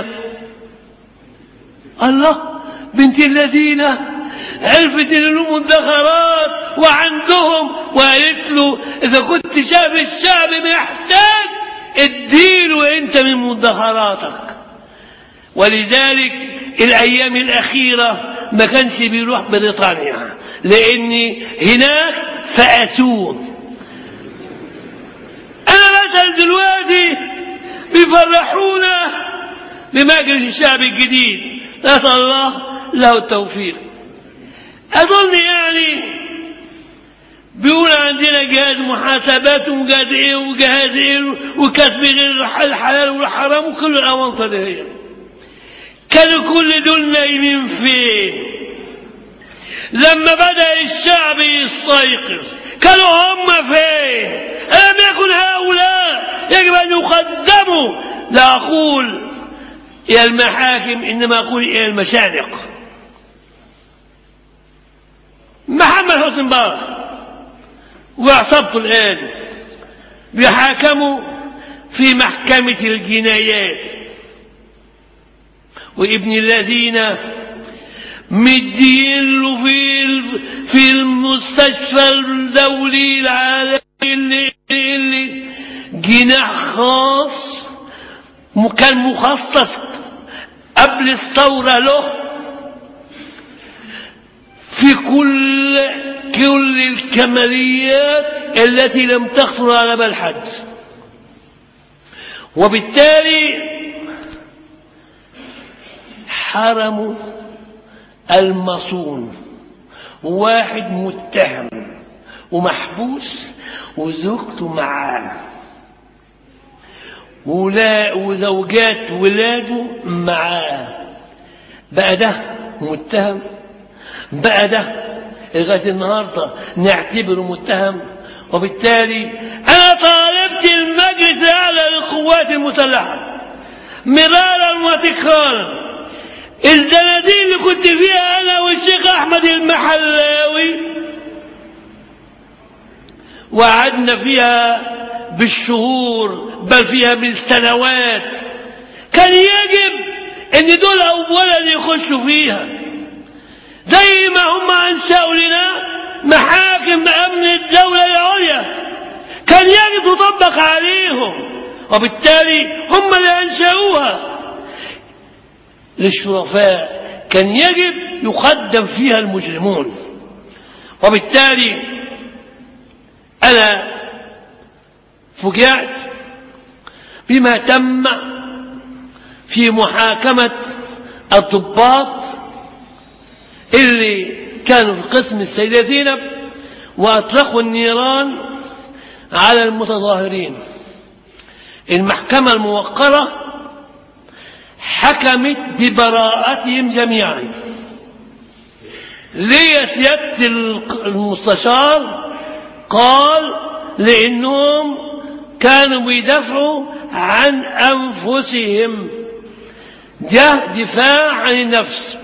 الله بنت الذين عرفت ان له مدخرات وعندهم وقالت له اذا كنت شايف الشعب محتاج اديله انت من مدخراتك ولذلك الايام الاخيره ما كانش بيروح بريطانيا لان هناك فاسوه انا مثلا دلوقتي بيفرحونا بمجلس الشعب الجديد نسال الله له التوفيق اظن يعني بيقول عندنا جهاز محاسبات وجهاز ايه وجهاز ايه وكسب غير الحلال والحرام وكل الاوانطه دي هي كانوا كل دول نايمين فين لما بدا الشعب يستيقظ كانوا هم فين ألم يكن هؤلاء يجب أن يقدموا لا أقول إلى المحاكم إنما أقول إلى المشانق محمد حسن مبارك وعصبته الآن بيحاكموا في محكمة الجنايات وابن الذين مدين له في في المستشفى الدولي العالمي اللي, اللي جناح خاص كان مخصص قبل الثورة له في كل كل الكماليات التي لم تخطر على بال حد وبالتالي حرموا المصون واحد متهم ومحبوس وزوجته معاه ولا وزوجات ولاده معاه بقى ده متهم بقى ده لغايه النهارده نعتبره متهم وبالتالي انا طالبت المجلس الاعلى للقوات المسلحه مرارا وتكرارا الزناديق اللي كنت فيها انا والشيخ احمد المحلاوي وقعدنا فيها بالشهور بل فيها بالسنوات كان يجب ان دول اولا يخشوا فيها زي ما هم انشأوا لنا محاكم امن الدولة العليا كان يجب تطبق عليهم وبالتالي هم اللي انشأوها للشرفاء كان يجب يقدم فيها المجرمون وبالتالي أنا فجعت بما تم في محاكمة الضباط اللي كانوا في قسم السيدة زينب وأطلقوا النيران على المتظاهرين المحكمة الموقرة حكمت ببراءتهم جميعا ليه سيادة المستشار قال لأنهم كانوا بيدافعوا عن أنفسهم ده دفاع عن النفس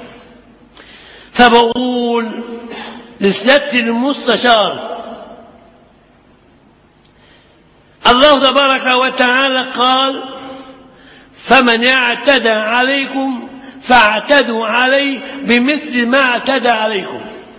فبقول لسيادة المستشار الله تبارك وتعالى قال فمن اعتدى عليكم فاعتدوا عليه بمثل ما اعتدى عليكم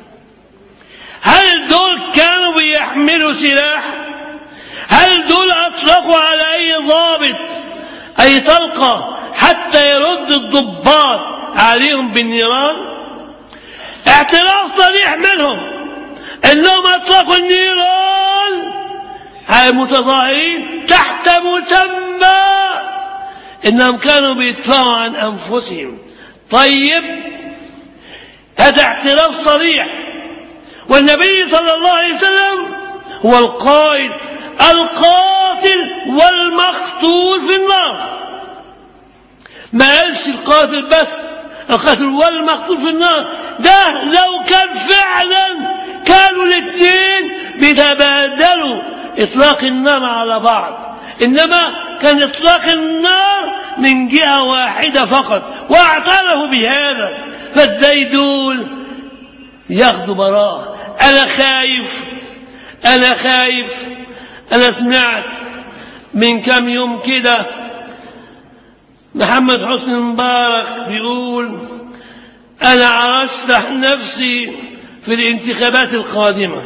هل دول كانوا بيحملوا سلاح هل دول اطلقوا على اي ضابط اي طلقه حتى يرد الضباط عليهم بالنيران اعتراف صريح منهم انهم اطلقوا النيران على المتظاهرين تحت مسمى انهم كانوا بيدفعوا عن انفسهم طيب هذا اعتراف صريح والنبي صلى الله عليه وسلم هو القائل القاتل والمقتول في النار ما قالش القاتل بس القاتل والمقتول في النار ده لو كان فعلا كانوا الاثنين بيتبادلوا اطلاق النار على بعض انما كان اطلاق النار من جهه واحده فقط واعترفوا بهذا فازاي دول ياخدوا براءه انا خايف انا خايف انا سمعت من كم يوم كده محمد حسني مبارك بيقول انا ارشح نفسي في الانتخابات القادمه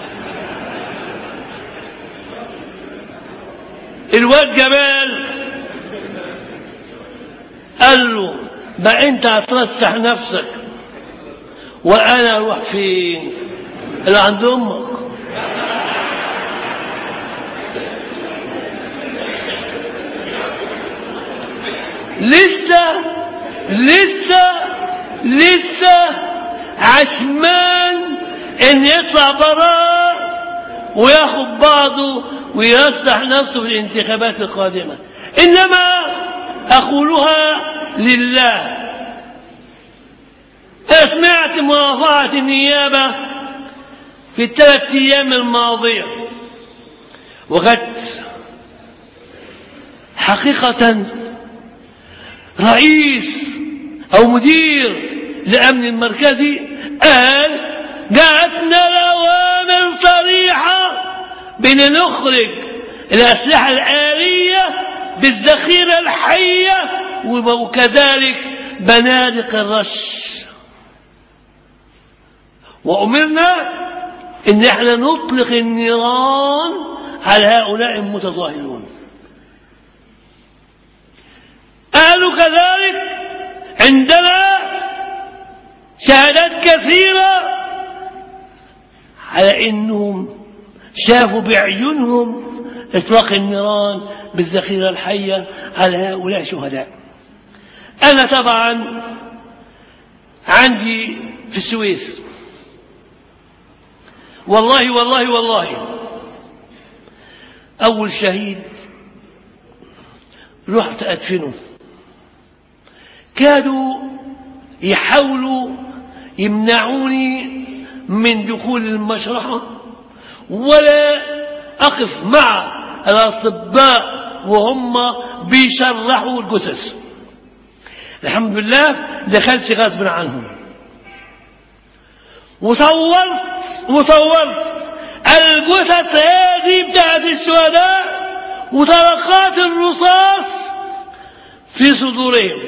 الواد جمال قال له بقى انت هترشح نفسك وانا اروح فين اللي عند امك لسه لسه لسه عشمان ان يطلع براء وياخد بعضه ويرشح نفسه في الانتخابات القادمة إنما أقولها لله أنا سمعت مرافعة النيابة في الثلاث أيام الماضية وقد حقيقة رئيس أو مدير الأمن المركزي قال جاءتنا الأوامر صريحة بأن نخرج الأسلحة الآلية بالذخيرة الحية وكذلك بنادق الرش وأمرنا أن احنا نطلق النيران على هؤلاء المتظاهرون قالوا كذلك عندنا شهادات كثيرة على أنهم شافوا بعيونهم إطلاق النيران بالذخيرة الحية على هؤلاء شهداء أنا طبعا عندي في السويس والله والله والله أول شهيد رحت أدفنه كادوا يحاولوا يمنعوني من دخول المشرحة ولا أقف مع الأطباء وهم بيشرحوا الجثث الحمد لله دخلت غصب عنهم وصورت وصورت الجثث هذه بتاعت الشهداء وطلقات الرصاص في صدورهم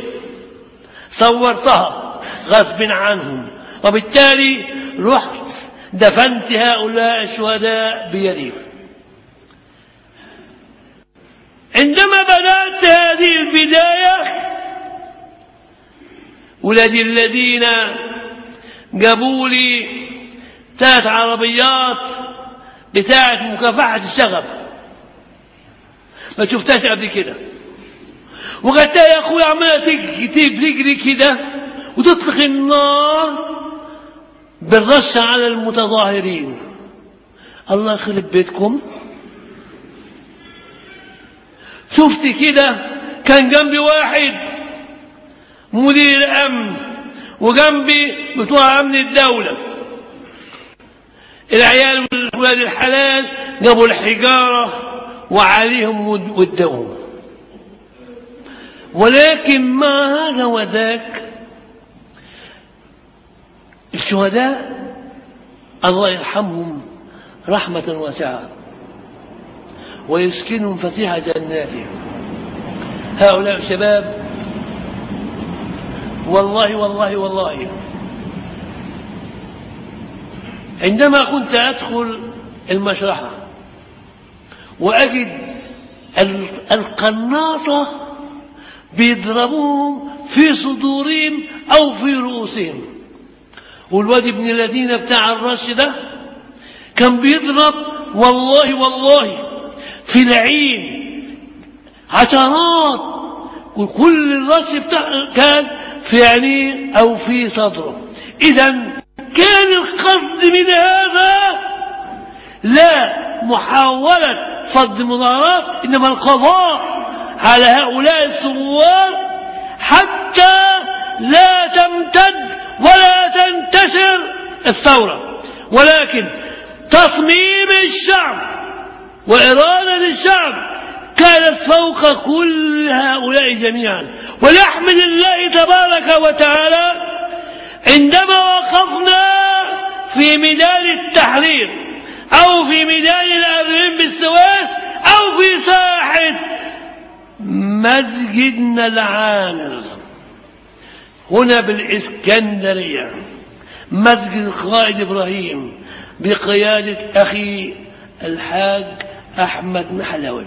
صورتها غصب عنهم وبالتالي رحت دفنت هؤلاء الشهداء بيدي عندما بدأت هذه البداية ولدي الذين جابوا لي ثلاث عربيات بتاعة مكافحة الشغب ما شفتهاش قبل كده وقالت يا اخويا عماله تجري كده وتطلق النار بالرش على المتظاهرين الله يخرب بيتكم شفت كده كان جنبي واحد مدير الأمن وجنبي بتوع أمن الدولة العيال والولاد الحلال جابوا الحجارة وعليهم ودهم ولكن ما هذا وذاك الشهداء الله يرحمهم رحمة واسعة ويسكنهم فسيح جناته هؤلاء الشباب والله والله والله عندما كنت أدخل المشرحة وأجد القناصة بيضربوهم في صدورهم أو في رؤوسهم والواد ابن الذين بتاع الرش ده كان بيضرب والله والله في العين عشرات وكل الرش بتاع كان في عينيه أو في صدره إذا كان القصد من هذا لا محاولة فض مظاهرات إنما القضاء على هؤلاء الثوار حتى لا تمتد ولا تنتشر الثورة ولكن تصميم الشعب وإرادة الشعب كانت فوق كل هؤلاء جميعا ونحمد الله تبارك وتعالى عندما وقفنا في ميدان التحرير أو في ميدان الأربعين بالسويس أو في ساحة مسجدنا العامر هنا بالإسكندرية مسجد القائد إبراهيم بقيادة أخي الحاج أحمد محلوي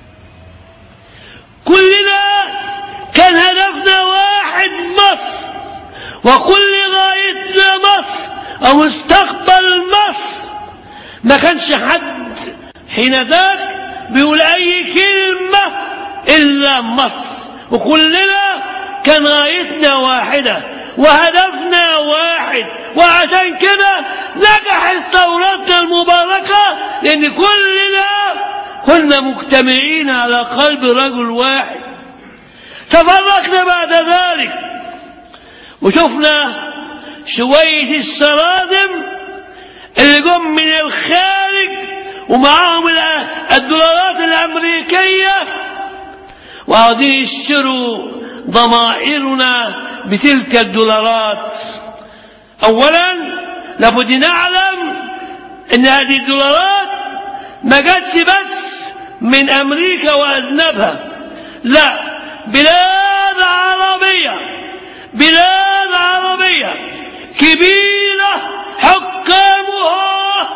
كلنا كان هدفنا واحد مصر وكل غايتنا مصر أو مستقبل مصر ما كانش حد حين ذاك بيقول أي كلمة إلا مصر وكلنا كان غايتنا واحدة وهدفنا واحد وعشان كده نجحت ثورتنا المباركة لأن كلنا كنا مجتمعين على قلب رجل واحد تفرقنا بعد ذلك وشفنا شوية السرادم اللي جم من الخارج ومعاهم الدولارات الأمريكية وعاوزين يشتروا ضمائرنا بتلك الدولارات أولا لابد نعلم أن هذه الدولارات ما جاتش بس من أمريكا وأذنبها لا بلاد عربية بلاد عربية كبيرة حكامها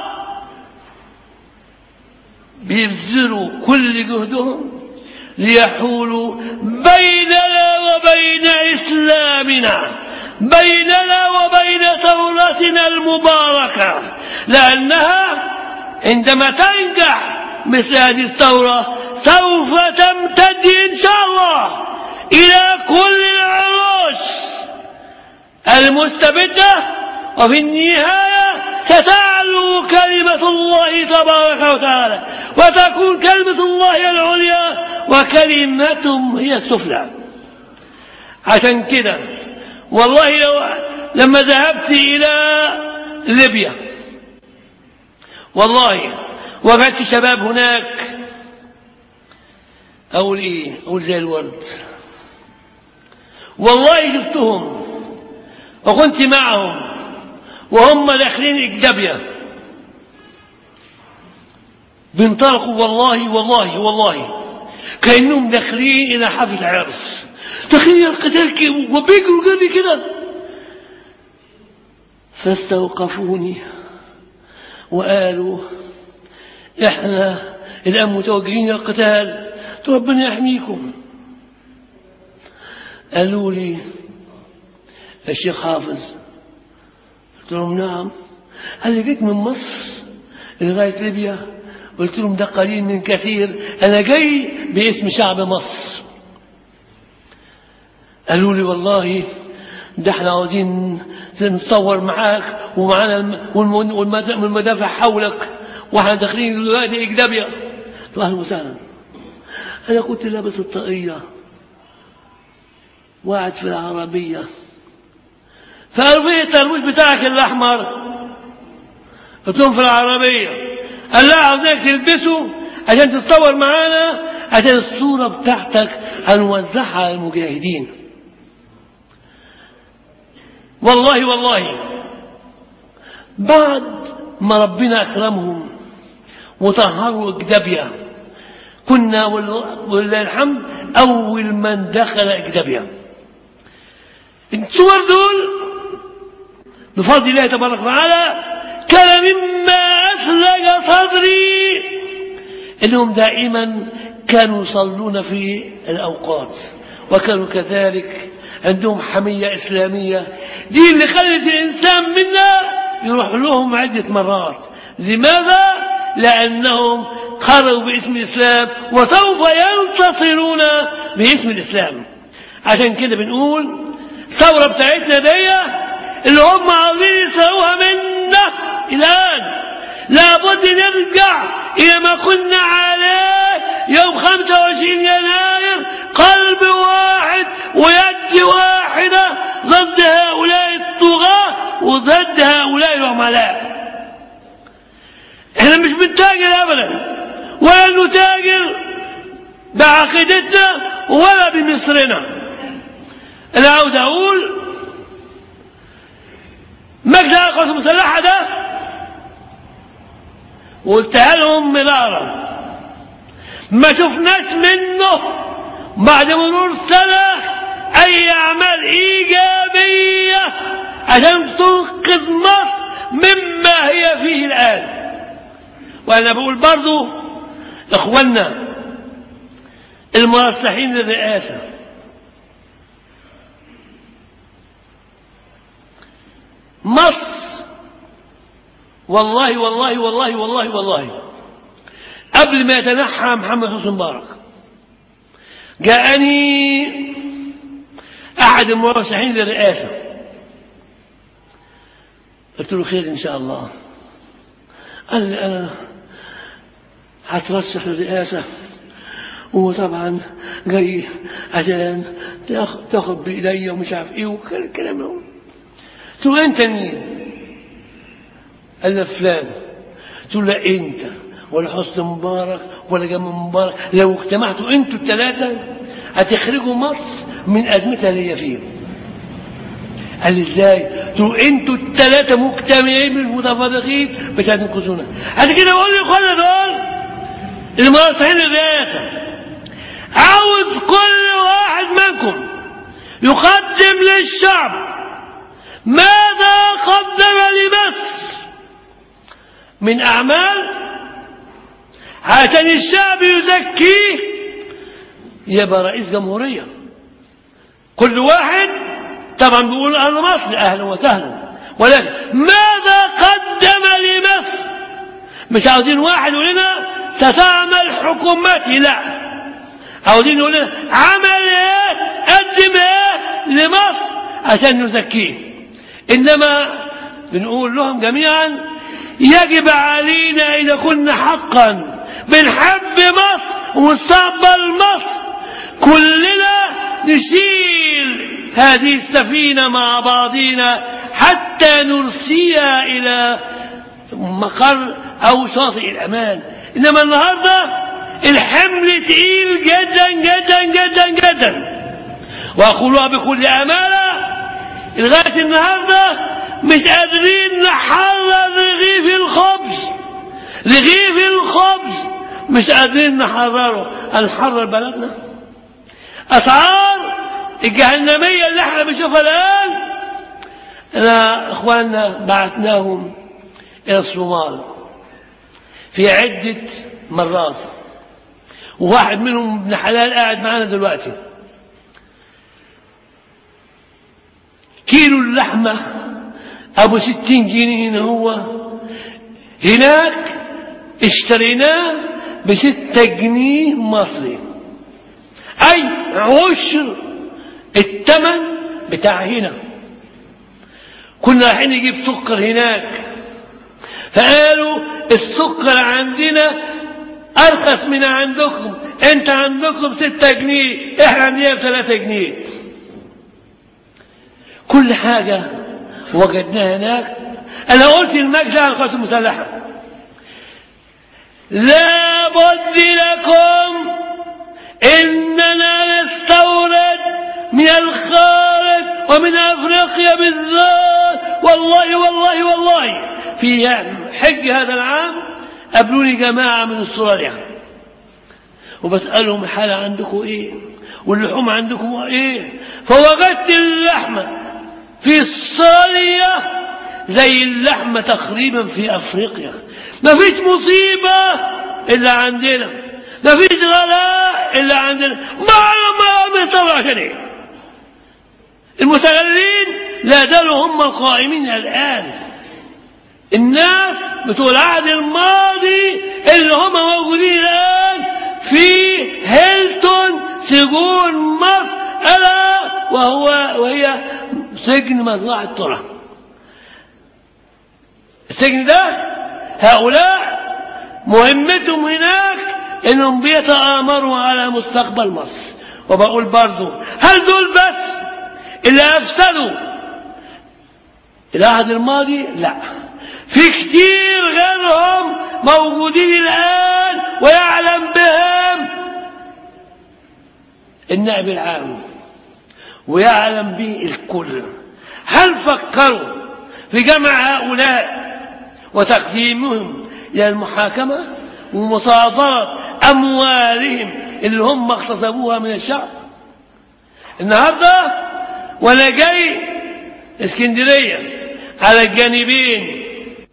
بيبذلوا كل جهدهم ليحولوا بيننا وبين إسلامنا بيننا وبين ثورتنا المباركة لأنها عندما تنجح مثل هذه الثورة سوف تمتد إن شاء الله إلى كل العروش المستبدة وفي النهاية ستعلو كلمة الله تبارك وتعالى وتكون كلمة الله العليا وكلمتهم هي السفلى عشان كده والله لو لما ذهبت إلى ليبيا والله وجدت شباب هناك أقول إيه أقول زي الورد والله شفتهم وكنت معهم وهم داخلين إجدابيا بينطلقوا والله والله والله كأنهم داخلين إلى حفل عرس داخلين القتال وبيجروا جري كده فاستوقفوني وقالوا احنا الآن متوجهين إلى القتال ربنا يحميكم قالوا لي الشيخ حافظ قلت لهم نعم قال لي جيت من مصر لغاية ليبيا قلت لهم ده قليل من كثير أنا جاي باسم شعب مصر قالوا لي والله ده احنا عاوزين نتصور معاك ومعانا والمدافع حولك واحنا داخلين دلوقتي اجدابيا اهلا وسهلا انا كنت لابس الطاقيه وقعد في العربيه فقالوا الترموش بتاعك الاحمر قلت لهم في العربيه قال لا عاوزاك تلبسه عشان تتصور معانا عشان الصوره بتاعتك هنوزعها على المجاهدين والله والله بعد ما ربنا أكرمهم وطهروا إجدابيا كنا ولله الحمد أول من دخل إجدابيا الصور دول بفضل الله تبارك وتعالى كان مما أثلج صدري إنهم دائما كانوا يصلون في الأوقات وكانوا كذلك عندهم حمية إسلامية دي اللي خلت الإنسان منا يروح لهم عدة مرات لماذا؟ لأنهم خرجوا باسم الإسلام وسوف ينتصرون باسم الإسلام عشان كده بنقول الثورة بتاعتنا دي اللي هم عاوزين يسووها منا الآن لابد نرجع إلى ما كنا عليه يوم 25 يناير قلب واحد ويد واحدة ضد هؤلاء الطغاة وضد هؤلاء العملاء احنا مش بنتاجر ابدا ولا نتاجر بعقيدتنا ولا بمصرنا انا عاوز اقول مجلس القوات المسلحه ده وقلتها لهم مرارا ما شفناش منه بعد مرور سنة أي أعمال إيجابية عشان تنقذ مصر مما هي فيه الآن وأنا بقول برضو إخواننا المرشحين للرئاسة مصر والله والله والله والله والله قبل ما يتنحى محمد حسن مبارك جاءني أحد المرشحين للرئاسة قلت له خير إن شاء الله قال لي أنا هترشح للرئاسة وطبعا جاي عشان تاخد بإيدي ومش عارف إيه وكل الكلام ده قلت له أنت مين؟ قال لي فلان قلت له لا أنت ولا حسن مبارك ولا جمال مبارك لو اجتمعتوا انتوا الثلاثة هتخرجوا مصر من أزمتها اللي هي فيها قال لي ازاي؟ قلت له انتوا الثلاثة مجتمعين من المتفرقين مش هتنقذونا عشان كده بقول لاخوانا دول المرشحين الرئاسة عاوز كل واحد منكم يقدم للشعب ماذا قدم لمصر من أعمال عشان الشعب يزكيه يبقى رئيس جمهورية كل واحد طبعا بيقول أنا مصري أهلا وسهلا ولكن ماذا قدم لمصر مش عاوزين واحد يقول لنا ستعمل حكومتي لا عاوزين يقول لنا عمل ايه قدم ايه لمصر عشان نزكيه انما بنقول لهم جميعا يجب علينا اذا كنا حقا بنحب مصر ومستقبل مصر كلنا نشيل هذه السفينة مع بعضنا حتى نرسيها إلى مقر أو شاطئ الأمان إنما النهاردة الحمل تقيل جدا جدا جدا جدا وأقولها بكل أمانة لغاية النهاردة مش قادرين نحرر رغيف الخبز رغيف الخبز مش قادرين نحرره هنحرر بلدنا أسعار الجهنمية اللي احنا بنشوفها الآن أنا إخواننا بعثناهم إلى الصومال في عدة مرات وواحد منهم ابن حلال قاعد معانا دلوقتي كيلو اللحمة أبو ستين جنيه هنا هو هناك اشتريناه بستة جنيه مصري أي عشر الثمن بتاع هنا كنا رايحين نجيب سكر هناك فقالوا السكر عندنا أرخص من عندكم أنت عندكم ستة جنيه إحنا عندنا بثلاثة جنيه كل حاجة وجدناها هناك أنا قلت المجلس على القوات المسلحة لا بد لكم إننا نستورد من الخارج ومن أفريقيا بالذات والله والله والله في حج هذا العام قابلوني جماعة من استراليا وبسألهم الحالة عندكم إيه واللحوم عندكم إيه فوجدت اللحمة في استراليا زي اللحمة تقريبا في أفريقيا ما فيش مصيبة إلا عندنا ما فيش غلاء إلا عندنا ما ما بيطلع عشان إيه المستغلين لا زالوا هم القائمين الآن الناس بتوع العهد الماضي اللي هم موجودين الآن في هيلتون سجون مصر ألا وهو وهي سجن مزرعة ترى السجن ده هؤلاء مهمتهم هناك انهم بيتآمروا على مستقبل مصر وبقول برضو هل دول بس اللي افسدوا العهد الماضي لا في كتير غيرهم موجودين الآن ويعلم بهم النائب العام ويعلم به الكل هل فكروا في جمع هؤلاء وتقديمهم إلى المحاكمة ومصادرة أموالهم اللي هم اغتصبوها من الشعب النهاردة وأنا جاي اسكندرية على الجانبين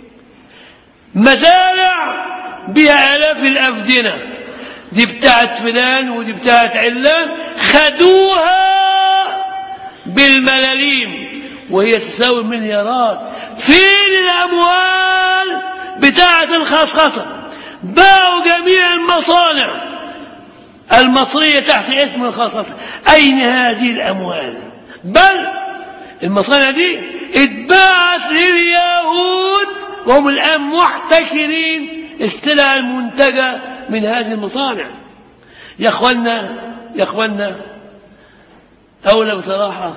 مزارع بها آلاف الأفدنة دي بتاعت فلان ودي بتاعت علان خدوها بالملاليم وهي تساوي مليارات فين الأموال بتاعة الخصخصة باعوا جميع المصانع المصرية تحت اسم الخصخصة أين هذه الأموال بل المصانع دي اتباعت لليهود وهم الآن محتكرين السلع المنتجة من هذه المصانع يا اخوانا يا اخوانا أولى بصراحة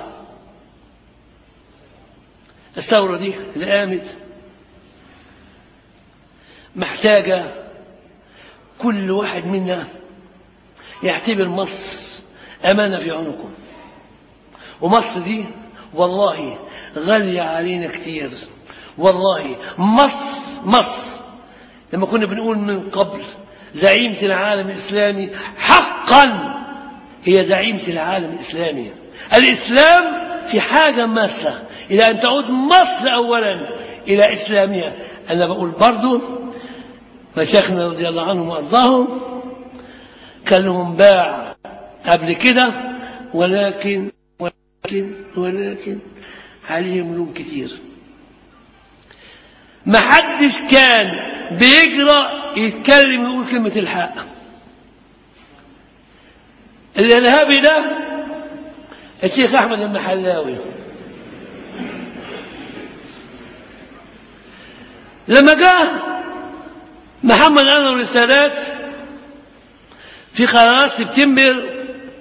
الثورة دي اللي قامت محتاجة كل واحد منا يعتبر مصر أمانة في عنقه ومصر دي والله غالية علينا كتير والله مصر مصر لما كنا بنقول من قبل زعيمة العالم الإسلامي حقا هي زعيمة العالم الإسلامي الإسلام في حاجة ماسة إلى أن تعود مصر أولا إلى إسلامها أنا بقول برضو مشايخنا رضي الله عنهم وأرضاهم كان لهم باع قبل كده ولكن ولكن ولكن عليهم لوم كتير ما حدش كان بيجرأ يتكلم ويقول كلمة الحق الإرهابي ده الشيخ أحمد المحلاوي لما جاء محمد أنور السادات في قرارات سبتمبر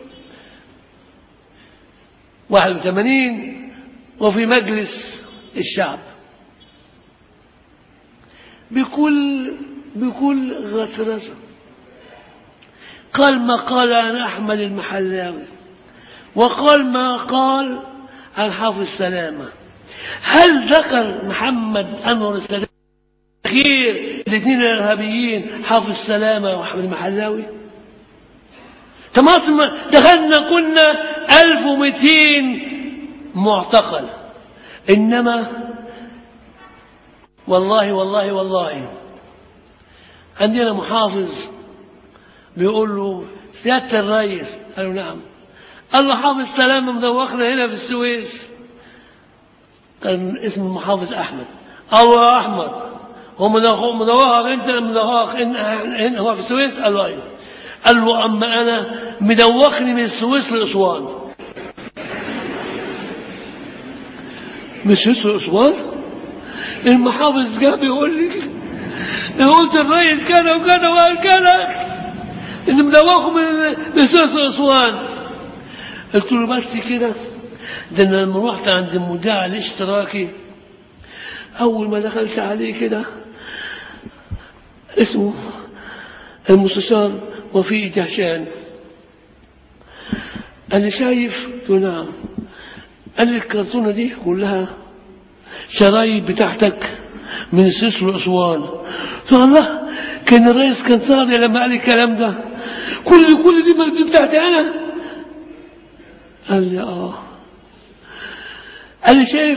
81 وفي مجلس الشعب بكل بكل غطرسة قال ما قال عن أحمد المحلاوي وقال ما قال عن حافظ سلامة هل ذكر محمد أنور السادات غير الاثنين الإرهابيين حافظ سلامة وأحمد المحلاوي طماطم دخلنا كنا 1200 معتقل إنما والله والله والله عندنا محافظ بيقول له سيادة الرئيس قالوا نعم قال له حافظ سلامة مدوخنا هنا في السويس كان اسم المحافظ أحمد قال له يا أحمد هو مدوخك أنت مدوخك إن هو في السويس قال له أيوه قال له أما أنا مدوخني من السويس لأسوان من السويس لأسوان المحافظ جاب يقول لي انا قلت الرئيس كذا وكذا وقال كذا ان مدوخوا من من سوس اسوان قلت له بس كده ده انا لما رحت عند المذيع الاشتراكي اول ما دخلت عليه كده اسمه المستشار وفي جهشان قال لي شايف قلت له نعم قال لي الكرتونة دي كلها شرايط بتاعتك من سويس وأسوان قلت له الله كان الرئيس كان صادق لما قال لي الكلام ده كل كل دي ما- دي بتاعتي أنا قال لي آه قال لي شايف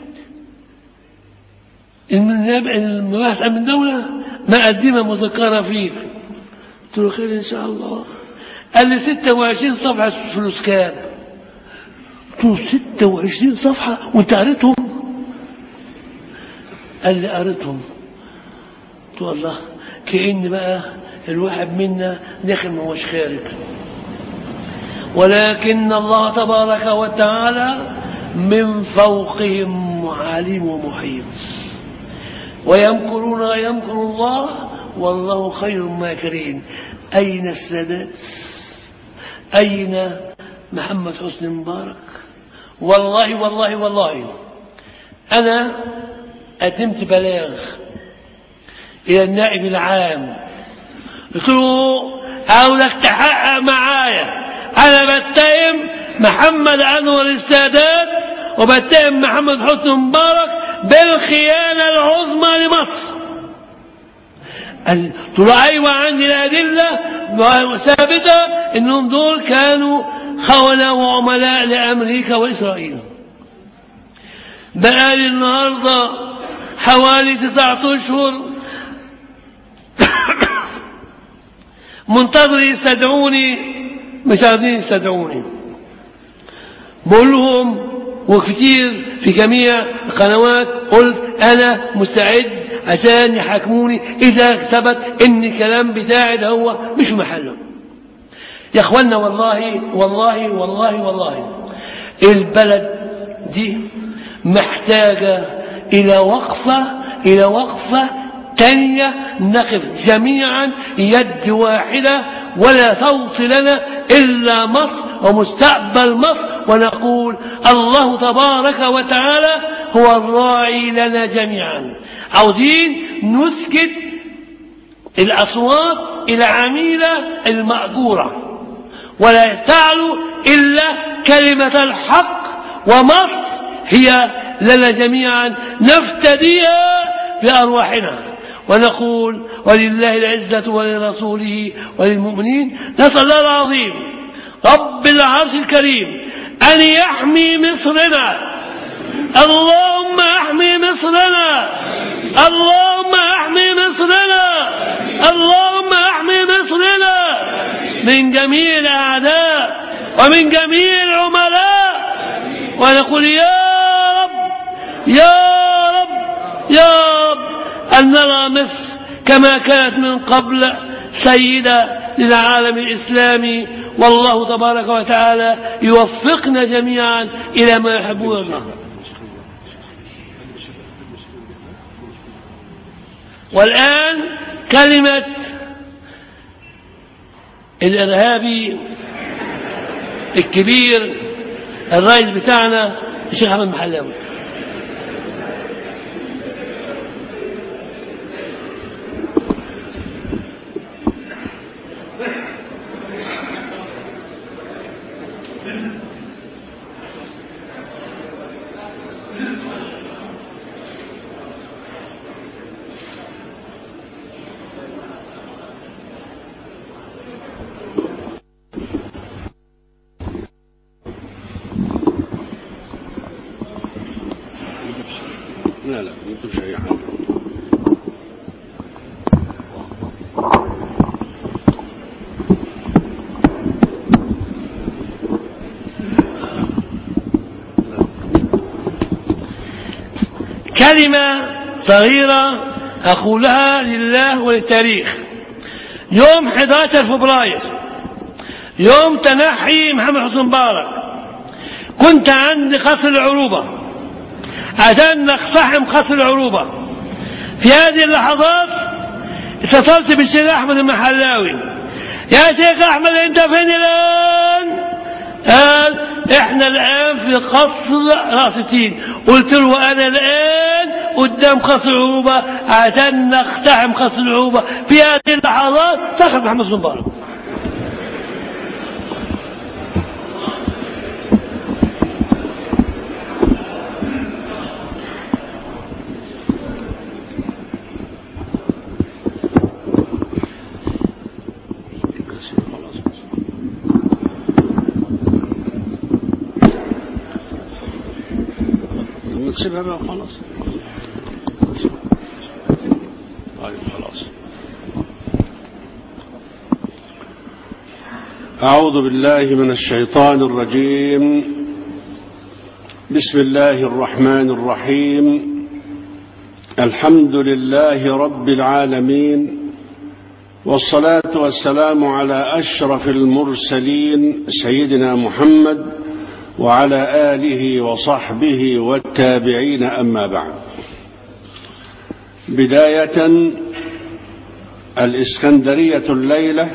المناب- المباحث أمن الدولة مقدمة مذكرة فيك قلت له خير إن شاء الله قال لي 26 صفحة فلوس كام قلت له 26 صفحة وانت قريتهم قال لي قريتهم قلت له الله كأن بقى الواحد منا داخل ما هوش خارج ولكن الله تبارك وتعالى من فوقهم عليم ومحيط ويمكرون ويمكر الله والله خير الماكرين أين السادات أين محمد حسني مبارك والله والله والله أنا قدمت بلاغ إلى النائب العام قلت له عاوزك تحقق معايا أنا بتهم محمد أنور السادات وبتهم محمد حسني مبارك بالخيانة العظمى لمصر قال قلت له أيوة عندي الأدلة ثابتة إنهم دول كانوا خونة وعملاء لأمريكا وإسرائيل بقالي النهاردة حوالي تسعة أشهر منتظر يستدعوني مش عايزين يستدعوني بقول لهم وكتير في جميع القنوات قلت انا مستعد عشان يحاكموني اذا ثبت ان الكلام بتاعي ده هو مش في محله يا اخوانا والله والله والله والله البلد دي محتاجة الى وقفة الى وقفة تانية نقف جميعا يد واحدة ولا صوت لنا إلا مصر ومستقبل مصر ونقول الله تبارك وتعالى هو الراعي لنا جميعا عاوزين نسكت الأصوات العميلة المأجورة ولا تعلو إلا كلمة الحق ومصر هي لنا جميعا نفتديها بأرواحنا ونقول ولله العزة ولرسوله وللمؤمنين نسأل الله العظيم رب العرش الكريم أن يحمي مصرنا اللهم احمي مصرنا اللهم احمي مصرنا اللهم احمي مصرنا من جميع الأعداء ومن جميع العملاء ونقول يا رب يا رب يا رب أن نرى مصر كما كانت من قبل سيدة للعالم الإسلامي والله تبارك وتعالى يوفقنا جميعا إلى ما يحبون الله والآن كلمة الإرهابي الكبير الرئيس بتاعنا الشيخ أحمد محلاوي لا لا ما يكتبش اي حاجه كلمة صغيرة أقولها لله وللتاريخ يوم 11 فبراير يوم تنحي محمد حسن مبارك كنت عند قصر العروبة عشان نقتحم خط العروبة في هذه اللحظات اتصلت بالشيخ أحمد المحلاوي يا شيخ أحمد أنت فين الآن؟ قال احنا الآن في قصر راس التين قلت له أنا الآن قدام قصر العروبة عشان نقتحم قصر العروبة في هذه اللحظات دخل محمد بن مبارك نسيبها بقى خلاص طيب خلاص أعوذ بالله من الشيطان الرجيم بسم الله الرحمن الرحيم الحمد لله رب العالمين والصلاة والسلام على أشرف المرسلين سيدنا محمد وعلى آله وصحبه والتابعين أما بعد بداية الإسكندرية الليلة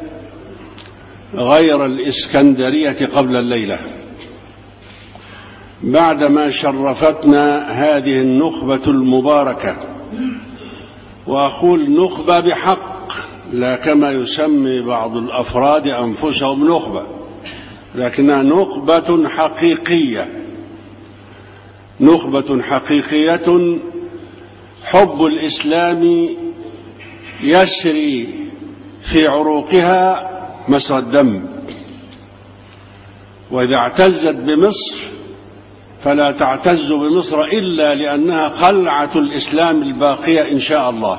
غير الإسكندرية قبل الليلة بعدما شرفتنا هذه النخبة المباركة وأقول نخبة بحق لا كما يسمي بعض الأفراد أنفسهم نخبة لكنها نخبة حقيقية نخبة حقيقية حب الإسلام يسري في عروقها مسرى الدم وإذا اعتزت بمصر فلا تعتز بمصر إلا لأنها قلعة الإسلام الباقية إن شاء الله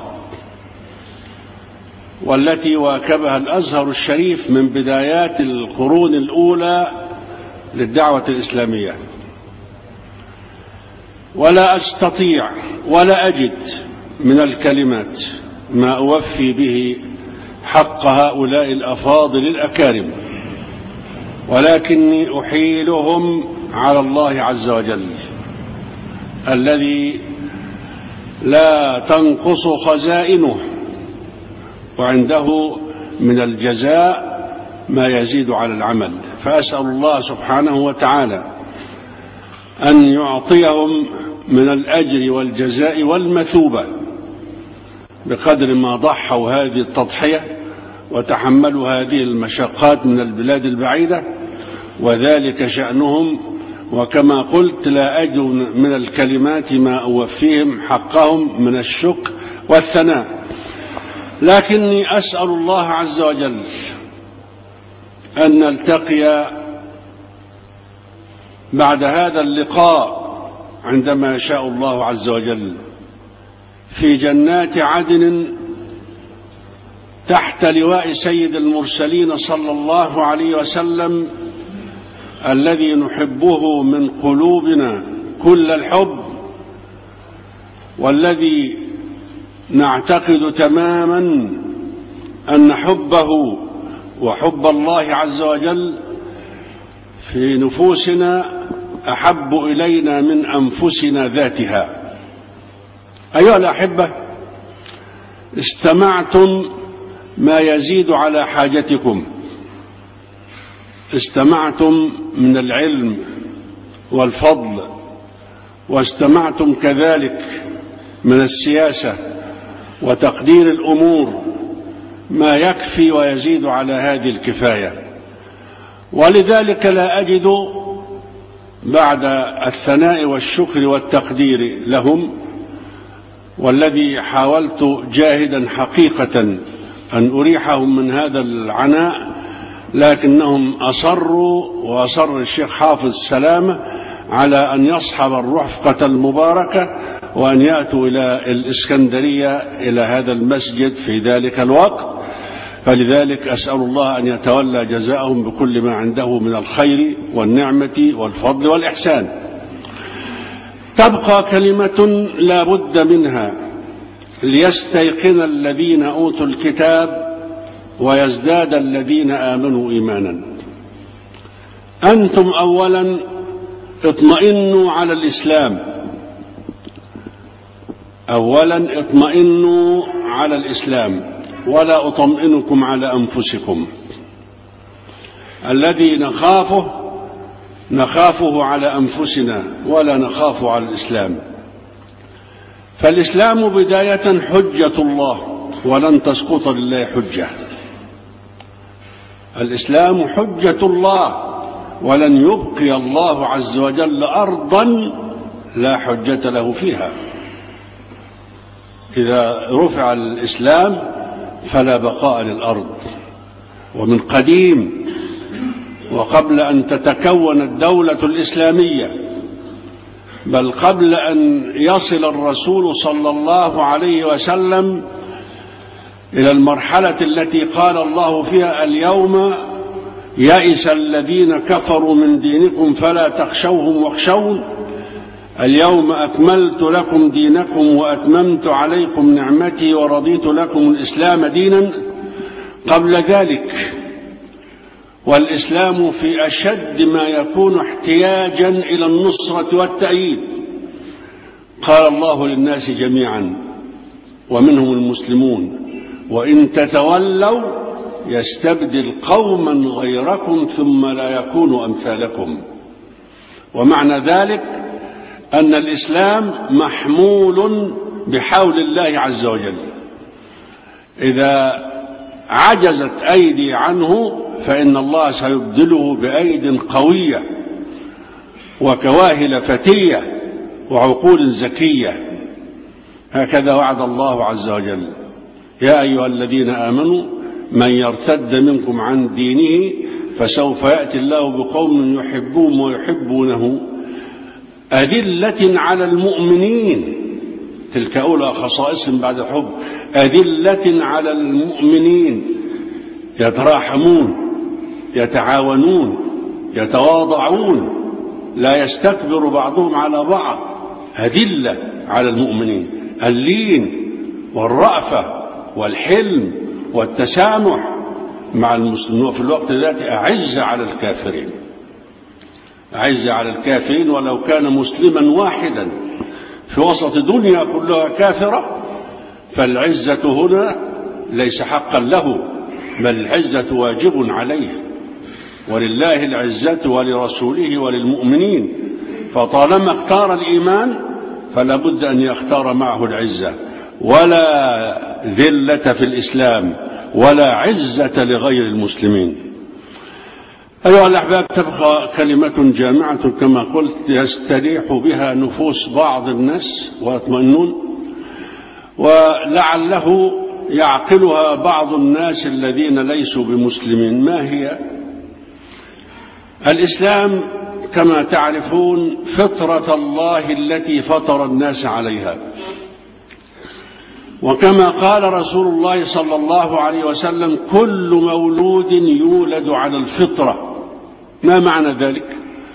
والتي واكبها الأزهر الشريف من بدايات القرون الأولى للدعوة الإسلامية ولا أستطيع ولا أجد من الكلمات ما أوفي به حق هؤلاء الأفاضل الأكارم ولكني أحيلهم على الله عز وجل الذي لا تنقص خزائنه وعنده من الجزاء ما يزيد على العمل فأسأل الله سبحانه وتعالى أن يعطيهم من الأجر والجزاء والمثوبة بقدر ما ضحوا هذه التضحية وتحملوا هذه المشقات من البلاد البعيدة وذلك شأنهم وكما قلت لا أجد من الكلمات ما أوفيهم حقهم من الشكر والثناء لكني أسأل الله عز وجل أن نلتقي بعد هذا اللقاء عندما يشاء الله عز وجل في جنات عدن تحت لواء سيد المرسلين صلى الله عليه وسلم الذي نحبه من قلوبنا كل الحب والذي نعتقد تماما أن حبه وحب الله عز وجل في نفوسنا أحب إلينا من أنفسنا ذاتها أيها الأحبة استمعتم ما يزيد على حاجتكم استمعتم من العلم والفضل واستمعتم كذلك من السياسة وتقدير الأمور ما يكفي ويزيد على هذه الكفاية ولذلك لا أجد بعد الثناء والشكر والتقدير لهم والذي حاولت جاهدا حقيقة أن أريحهم من هذا العناء لكنهم أصروا وأصر الشيخ حافظ سلامة على أن يصحب الرفقة المباركة وأن يأتوا إلى الإسكندرية إلى هذا المسجد في ذلك الوقت فلذلك أسأل الله أن يتولى جزاءهم بكل ما عنده من الخير والنعمة والفضل والإحسان تبقى كلمة لا بد منها ليستيقن الذين أوتوا الكتاب ويزداد الذين آمنوا إيمانا أنتم أولا اطمئنوا على الإسلام أولا اطمئنوا على الإسلام ولا أطمئنكم على أنفسكم الذي نخافه نخافه على أنفسنا ولا نخاف على الإسلام فالإسلام بداية حجة الله ولن تسقط لله حجة الإسلام حجة الله ولن يبقي الله عز وجل أرضا لا حجة له فيها إذا رفع الإسلام فلا بقاء للأرض ومن قديم وقبل أن تتكون الدولة الإسلامية بل قبل أن يصل الرسول صلى الله عليه وسلم إلى المرحلة التي قال الله فيها اليوم يئس الذين كفروا من دينكم فلا تخشوهم واخشون اليوم أكملت لكم دينكم وأتممت عليكم نعمتي ورضيت لكم الإسلام دينا قبل ذلك والإسلام في أشد ما يكون احتياجا إلى النصرة والتأييد قال الله للناس جميعا ومنهم المسلمون وإن تتولوا يستبدل قوما غيركم ثم لا يكونوا أمثالكم ومعنى ذلك أن الإسلام محمول بحول الله عز وجل إذا عجزت أيدي عنه فإن الله سيبدله بأيد قوية وكواهل فتية وعقول زكية هكذا وعد الله عز وجل يا أيها الذين آمنوا من يرتد منكم عن دينه فسوف يأتي الله بقوم يحبون ويحبونه أذلة على المؤمنين تلك أولى خصائص بعد الحب أذلة على المؤمنين يتراحمون يتعاونون يتواضعون لا يستكبر بعضهم على بعض أذلة على المؤمنين اللين والرأفة والحلم والتسامح مع المسلمين وفي الوقت ذاته أعز على الكافرين أعز على الكافرين ولو كان مسلما واحدا في وسط دنيا كلها كافرة فالعزة هنا ليس حقا له بل العزة واجب عليه ولله العزة ولرسوله وللمؤمنين فطالما اختار الإيمان فلا بد أن يختار معه العزة ولا ذلة في الإسلام ولا عزة لغير المسلمين أيها الأحباب تبقى كلمة جامعة كما قلت يستريح بها نفوس بعض الناس ويطمئنون ولعله يعقلها بعض الناس الذين ليسوا بمسلمين ما هي الإسلام كما تعرفون فطرة الله التي فطر الناس عليها وكما قال رسول الله صلى الله عليه وسلم كل مولود يولد على الفطرة ما معنى ذلك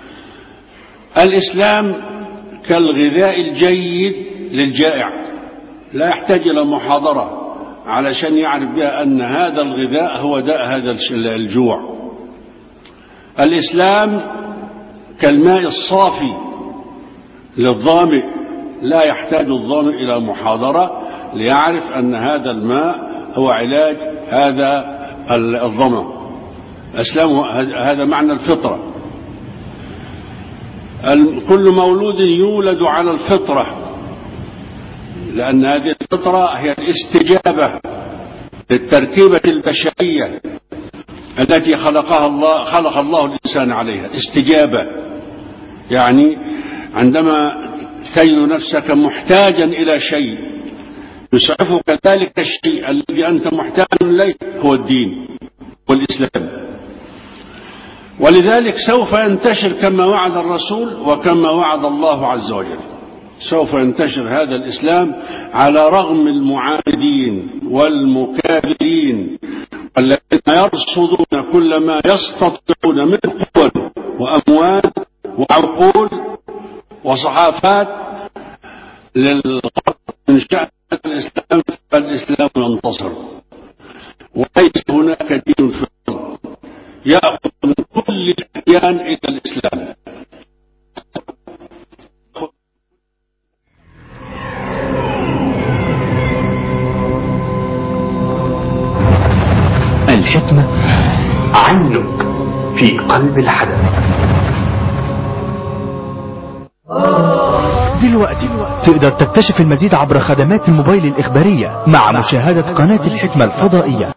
الإسلام كالغذاء الجيد للجائع لا يحتاج إلى محاضرة علشان يعرف بها أن هذا الغذاء هو داء هذا الجوع الإسلام كالماء الصافي للظامئ لا يحتاج الظامئ إلى محاضرة ليعرف أن هذا الماء هو علاج هذا الظمأ الإسلام هذا معنى الفطرة كل مولود يولد على الفطرة لأن هذه الفطرة هي الاستجابة للتركيبة البشرية التي خلقها الله خلق الله الإنسان عليها استجابة يعني عندما تجد نفسك محتاجا إلى شيء يسعفك ذلك الشيء الذي أنت محتاج إليه هو الدين والإسلام ولذلك سوف ينتشر كما وعد الرسول وكما وعد الله عز وجل سوف ينتشر هذا الإسلام على رغم المعاندين والمكابرين والذين يرصدون كل ما يستطيعون من قوة وأموال وعقول وصحافات للغرب من شأن الإسلام فالإسلام ينتصر وليس هناك دين في الأرض يأخذ من كل الأديان إلى الإسلام الحكمة عينك في قلب الحدث دلوقتي تقدر تكتشف المزيد عبر خدمات الموبايل الإخبارية مع مشاهدة قناة الحكمة الفضائية